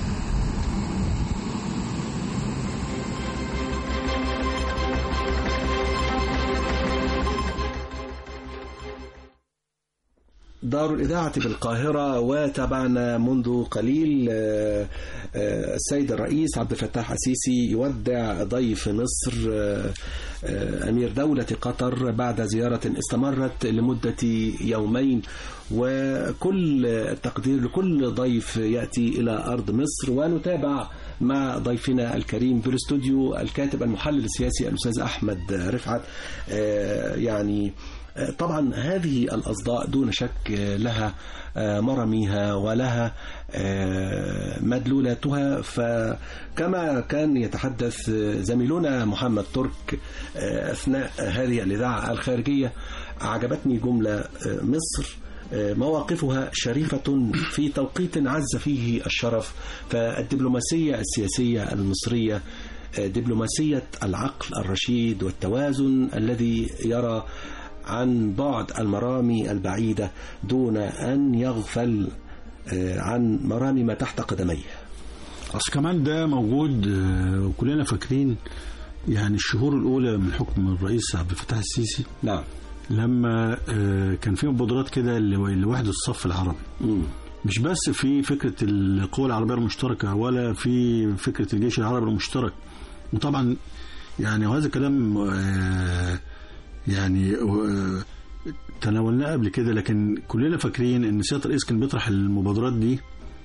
دار الإذاعة بالقاهرة وتابعنا منذ قليل آه، آه، السيد الرئيس عبد الفتاح السيسي يودع ضيف مصر آه، آه، أمير دولة قطر بعد زيارة استمرت لمدة يومين وكل التقدير لكل ضيف يأتي إلى أرض مصر ونتابع مع ضيفنا الكريم في الاستوديو الكاتب المحلل السياسي الأستاذ أحمد رفعت آه، يعني طبعا هذه الأصداء دون شك لها مرميها ولها مدلولاتها فكما كان يتحدث زميلنا محمد ترك أثناء هذه الإذاعة الخارجية عجبتني جملة مصر مواقفها شريفة في توقيت عز فيه الشرف فالدبلوماسية السياسية المصرية دبلوماسية العقل الرشيد والتوازن الذي يرى عن بعد المرامي البعيدة دون أن يغفل آه، عن مرامي ما تحت قدميه اصل كمان ده موجود آه، وكلنا فاكرين يعني الشهور الاولى من حكم الرئيس عبد الفتاح السيسي نعم لما آه، كان في مبادرات كده لو- لوحده الصف العربي مش بس في فكره القوى العربيه المشتركه ولا في فكره الجيش العربي المشترك وطبعا يعني وهذا كلام آه، يعني آه، تناولناه قبل كده لكن كلنا فاكرين ان سياده الرئيس كان بيطرح المبادرات دي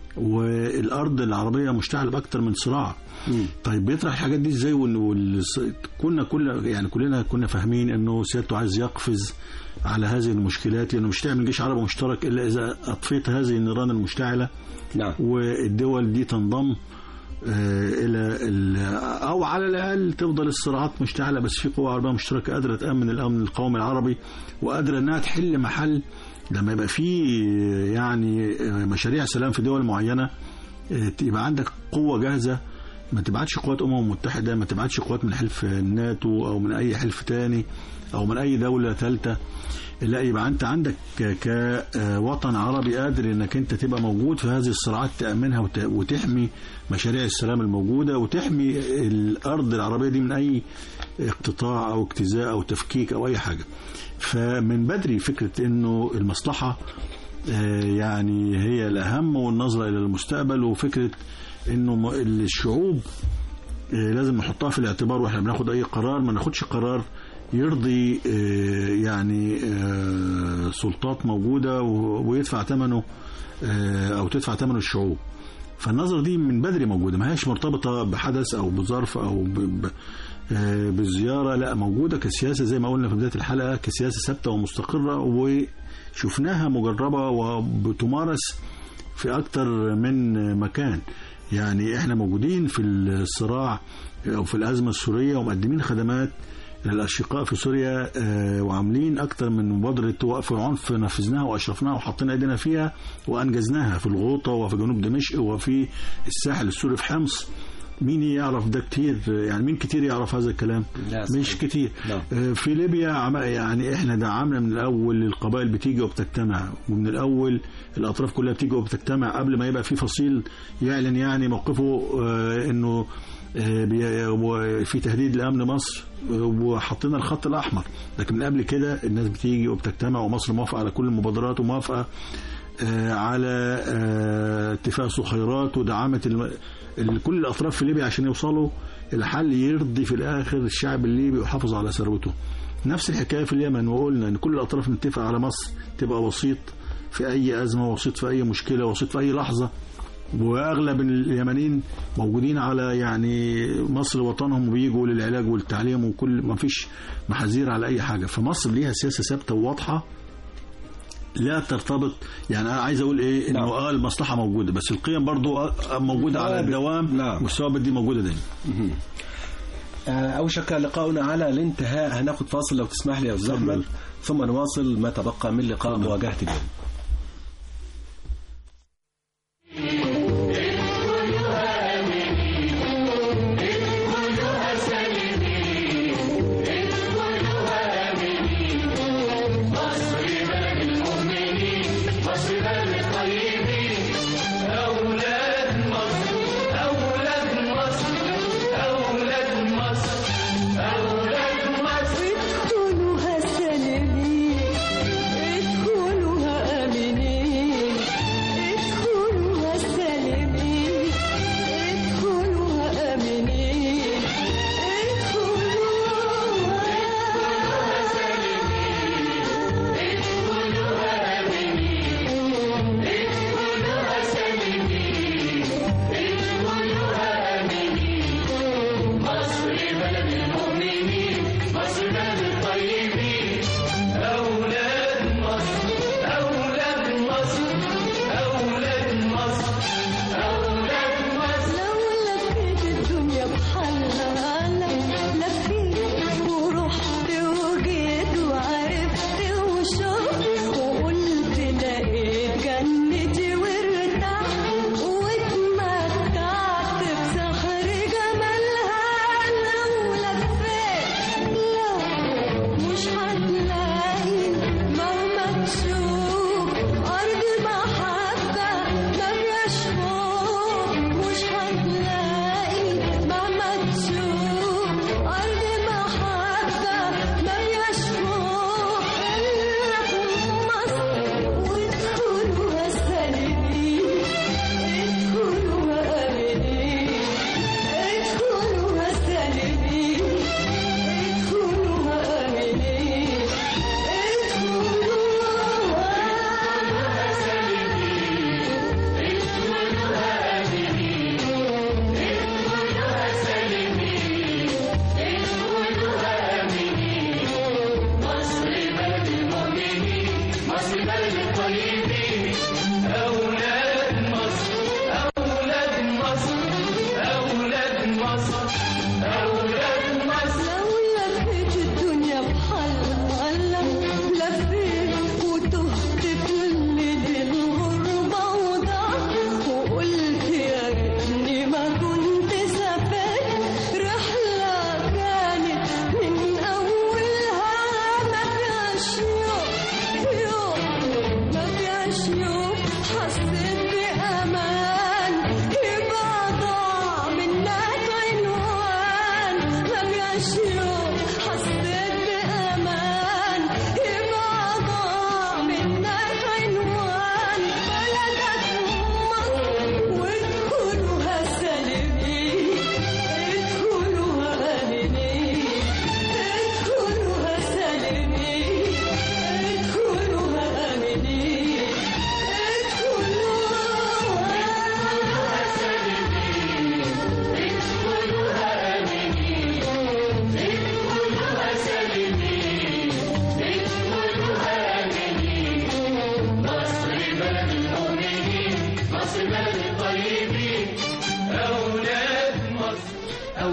والارض العربيه مشتعله باكثر من صراع طيب بيطرح الحاجات دي ازاي وإن- والص- كنا كل يعني كلنا كنا فاهمين انه سيادته عايز يقفز على هذه المشكلات لانه مش تعمل جيش عربي مشترك الا اذا اطفيت هذه النيران المشتعله نعم والدول دي تنضم آه، الى ال- او على الاقل تفضل الصراعات مشتعله بس في قوى عربيه مشتركه قادره تامن الامن القومي العربي وقادره انها تحل محل لما يبقى في يعني آه، مشاريع سلام في دول معينه آه، يبقى عندك قوه جاهزه ما تبعتش قوات امم متحده ما تبعتش قوات من حلف الناتو او من اي حلف تاني او من اي دوله ثالثه لا يبقى انت عندك ك- كوطن عربي قادر انك انت تبقى موجود في هذه الصراعات تامنها وت- وتحمي مشاريع السلام الموجوده وتحمي الارض العربيه دي من اي اقتطاع او اجتزاء او تفكيك او اي حاجه فمن بدري فكره انه المصلحه آه، يعني هي الاهم والنظره الى المستقبل وفكره انه م- الشعوب آه، لازم نحطها في الاعتبار واحنا بناخد اي قرار ما ناخدش قرار يرضي آه، يعني آه، سلطات موجوده و- ويدفع ثمنه آه، او تدفع ثمنه الشعوب فالنظرة دي من بدري موجودة ما هيش مرتبطة بحدث أو بظرف أو ب... ب... آه، بالزيارة لا موجودة كسياسة زي ما قلنا في بداية الحلقة كسياسة ثابتة ومستقرة وشفناها مجربة وبتمارس في أكتر من مكان يعني احنا موجودين في الصراع أو في الأزمة السورية ومقدمين خدمات للأشقاء في سوريا آه، وعاملين أكتر من مبادرة وقف العنف نفذناها وأشرفناها وحطينا أيدينا فيها وأنجزناها في الغوطة وفي جنوب دمشق وفي الساحل السوري في حمص مين يعرف ده كتير يعني مين كتير يعرف هذا الكلام لا، مش كتير نعم. آه، في ليبيا عم- يعني احنا دعمنا من الاول القبائل بتيجي وبتجتمع ومن الاول الاطراف كلها بتيجي وبتجتمع قبل ما يبقى في فصيل يعلن يعني موقفه آه، انه آه، بي- و- في تهديد لامن مصر آه، وحطينا الخط الاحمر لكن من قبل كده الناس بتيجي وبتجتمع ومصر موافقه على كل المبادرات وموافقه آه، على آه، اتفاق صخيرات ودعمت الم... ال- كل الاطراف في ليبيا عشان يوصلوا الى حل يرضي في الاخر الشعب الليبي ويحافظ على ثروته نفس الحكايه في اليمن وقلنا ان كل الاطراف متفق على مصر تبقى وسيط في اي ازمه وسيط في اي مشكله وسيط في اي لحظه واغلب اليمنيين موجودين على يعني مصر وطنهم وبيجوا للعلاج والتعليم وكل ما فيش محاذير على اي حاجه فمصر ليها سياسه ثابته وواضحه لا ترتبط يعني انا عايز اقول ايه انه نعم. اه المصلحه موجوده بس القيم برضو آه موجوده على ثوابت. الدوام نعم. والثوابت دي موجوده دايما آه، أوشك لقاؤنا على الانتهاء هناخد فاصل لو تسمح لي يا أستاذ اتفضل. أحمد ثم نواصل ما تبقى من لقاء مواجهة اليوم ادخلوها سالمين ادخلوها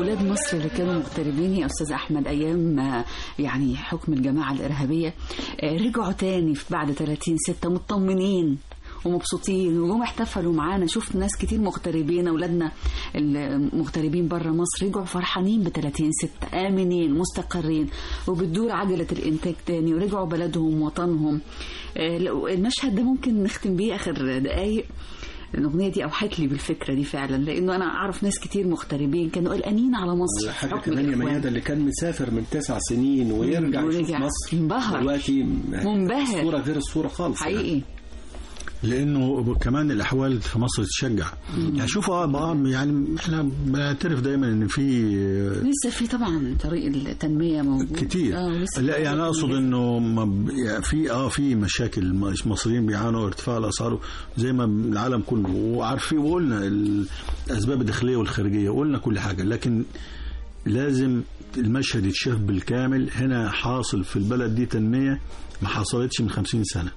أولاد مصر اللي كانوا مغتربين يا أستاذ أحمد أيام آه، يعني حكم الجماعة الإرهابية آه، رجعوا تاني في بعد 30 ستة مطمنين ومبسوطين وجم احتفلوا معانا شفت ناس كتير مغتربين اولادنا المغتربين بره مصر رجعوا فرحانين ب 30 6 امنين مستقرين وبتدور عجله الانتاج تاني ورجعوا بلدهم وطنهم آه، لو- المشهد ده ممكن نختم بيه اخر دقايق الأغنية دي أوحت لي بالفكرة دي فعلا لأنه أنا أعرف ناس كتير مغتربين كانوا قلقانين على مصر حاجة حكم كمان يا الإخوان. ميادة اللي كان مسافر من تسع سنين ويرجع يشوف ورجع. مصر انبهر. دلوقتي منبهر. الصورة غير الصورة خالص يعني. حقيقي لانه كمان الاحوال في مصر تشجع يعني شوف اه بقى يعني احنا بنعترف دايما ان في لسه في طبعا طريق التنمية موجود كتير آه ولسه لا في يعني طريق اقصد التنمية. انه ما ب- يعني في اه في مشاكل المصريين بيعانوا ارتفاع الاسعار زي ما العالم كله وعارفين وقلنا الاسباب الداخليه والخارجيه وقلنا كل حاجه لكن لازم المشهد يتشاف بالكامل هنا حاصل في البلد دي تنميه ما حصلتش من خمسين سنه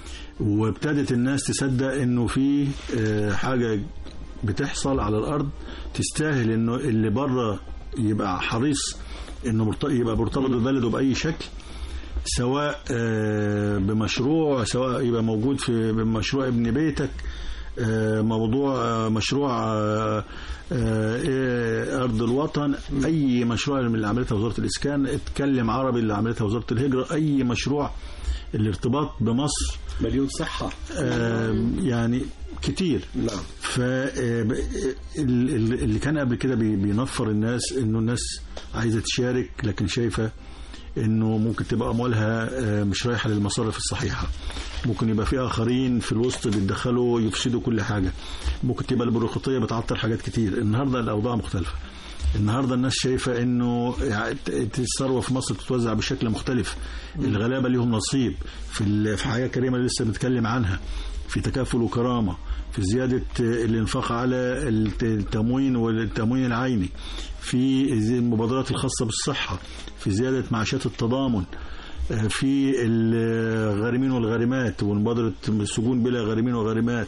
وابتدت الناس تصدق انه في آه، حاجه بتحصل على الارض تستاهل انه اللي بره يبقى حريص انه مرت- يبقى مرتبط ببلده باي شكل سواء آه، بمشروع سواء يبقى موجود في بمشروع ابن بيتك آه، موضوع آه، مشروع آه، آه، إيه، ارض الوطن اي مشروع من اللي عملتها وزاره الاسكان اتكلم عربي اللي عملتها وزاره الهجره اي مشروع الارتباط بمصر مليون صحة آه، يعني كتير نعم ف آه، ب- ال- ال- اللي كان قبل كده بي- بينفر الناس انه الناس عايزه تشارك لكن شايفه انه ممكن تبقى اموالها آه، مش رايحه للمصارف الصحيحه ممكن يبقى في اخرين في الوسط بيتدخلوا يفسدوا كل حاجه ممكن تبقى البيروقراطيه بتعطل حاجات كتير النهارده الاوضاع مختلفه النهارده الناس شايفه انه يعني الثروه في مصر بتتوزع بشكل مختلف الغلابه ليهم نصيب في ال- في حياه كريمه اللي لسه بنتكلم عنها في تكافل وكرامه في زياده الانفاق على الت- التموين والتموين العيني في زي- المبادرات الخاصه بالصحه في زياده معاشات التضامن آه، في الغارمين والغارمات ومبادره السجون بلا غارمين وغارمات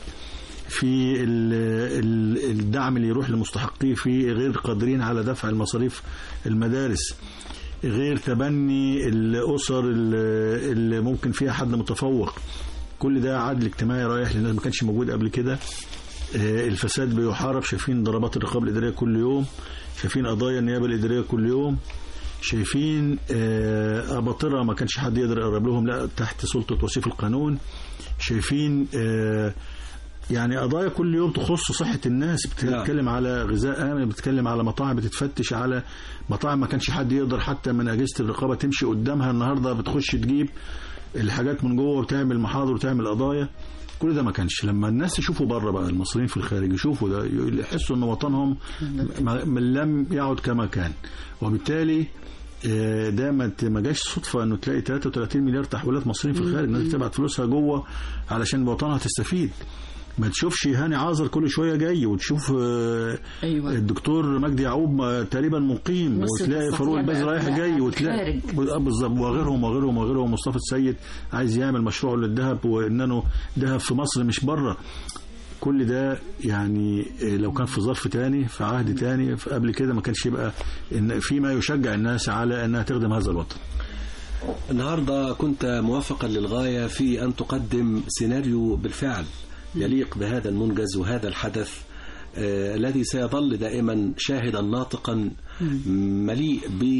في ال- ال- الدعم اللي يروح لمستحقيه في غير قادرين على دفع المصاريف المدارس غير تبني الاسر اللي اللي ممكن فيها حد متفوق كل ده عدل اجتماعي رايح للناس ما كانش موجود قبل كده آه، الفساد بيحارب شايفين ضربات الرقابه الاداريه كل يوم شايفين قضايا النيابه الاداريه كل يوم شايفين آه، أباطرة ما كانش حد يقدر يقرب لهم لا تحت سلطة وصيف القانون شايفين آه، يعني قضايا كل يوم تخص صحة الناس بتتكلم على غذاء آمن بتتكلم على مطاعم بتتفتش على مطاعم ما كانش حد يقدر حتى من أجهزة الرقابة تمشي قدامها النهاردة بتخش تجيب الحاجات من جوه وتعمل محاضر وتعمل قضايا كل ده ما كانش لما الناس يشوفوا بره بقى المصريين في الخارج يشوفوا ده يحسوا ان وطنهم ما- ما لم يعد كما كان وبالتالي آه، ده ما ت- ما جاش صدفه انه تلاقي 33 مليار تحويلات مصريين في الخارج الناس بتبعت فلوسها جوه علشان وطنها تستفيد ما تشوفش هاني عازر كل شويه جاي وتشوف آه، أيوة. الدكتور مجدي يعقوب ما- تقريبا مقيم مصر وتلاقي تستطيع فاروق الباز بقى رايح بقى جاي وتلاقي آه، بالظبط وغيرهم وغيرهم وغيرهم مصطفى السيد عايز يعمل مشروع للذهب وانه ذهب في مصر مش بره كل ده يعني آه، لو كان في ظرف تاني في عهد تاني في قبل كده ما كانش يبقى ان في ما يشجع الناس على انها تخدم هذا الوطن النهاردة كنت موافقا للغاية في أن تقدم سيناريو بالفعل يليق بهذا المنجز وهذا الحدث آه، الذي سيظل دائما شاهدا ناطقا مليء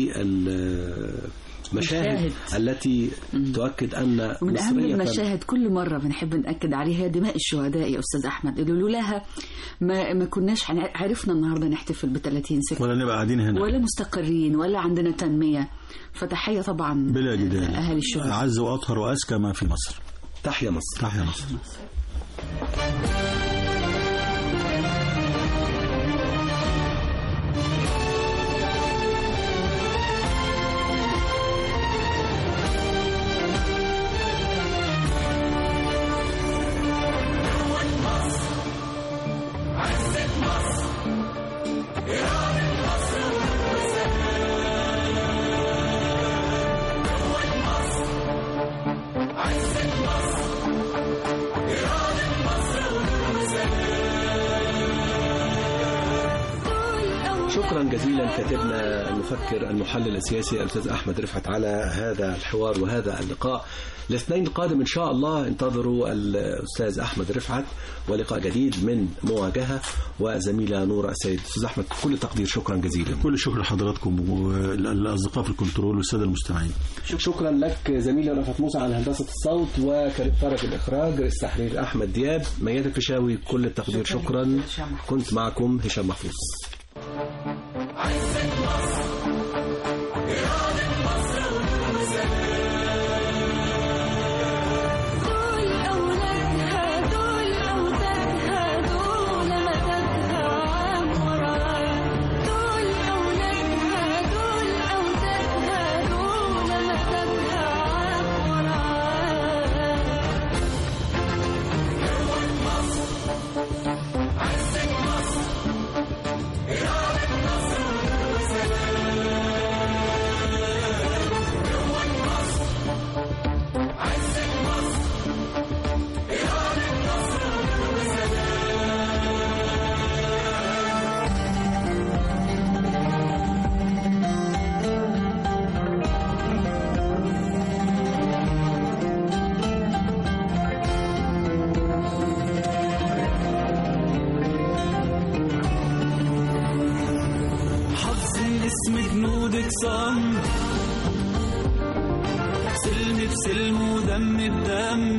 بالمشاهد مشاهد. التي تؤكد أن ومن أهم مصرية المشاهد كل مرة بنحب نأكد عليها هي دماء الشهداء يا أستاذ أحمد اللي لولاها ما, ما كناش هن- عرفنا النهاردة نحتفل ب 30 ستة ولا نبقى قاعدين هنا ولا مستقرين ولا عندنا تنمية فتحية طبعا بلا جدال أهالي الشهداء أعز وأطهر وأزكى ما في مصر تحيا مصر تحيا مصر عزة مصر إرادة مصر شكرا جزيلا كاتبنا المفكر المحلل السياسي الاستاذ احمد رفعت على هذا الحوار وهذا اللقاء الاثنين القادم ان شاء الله انتظروا الاستاذ احمد رفعت ولقاء جديد من مواجهه وزميله نور السيد استاذ احمد كل تقدير شكرا جزيلا كل الشكر لحضراتكم والاصدقاء في الكنترول والساده المستمعين شكرا لك زميلي رفعت موسى على هندسه الصوت وكريم فرج الاخراج رئيس تحرير احمد دياب ميادة الفيشاوي كل التقدير شكرا كنت معكم هشام محفوظ دول أولادها دول أوتادها دول مددها عام ورايا دول أولادها دول أوتادها دول مددها عام ورايا حافظين اسم جنودك صم سلم بسلم ودم بدم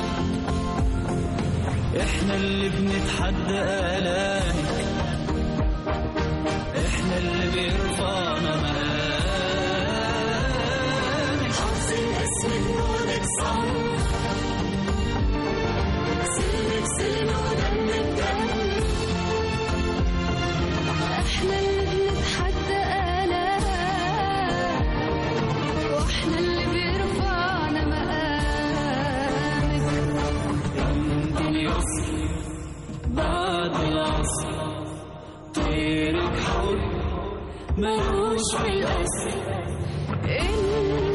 احنا اللي بنتحدى آلامك احنا اللي بيرفعنا مقامك حافظين اسم جنودك صم سلمك سلم ودم الدم احنا اللي بنتحدى آلام واحنا اللي بيرفعنا مقامك يمضي اليسر بعد العصر طيرك حر ملوش في الأسر إن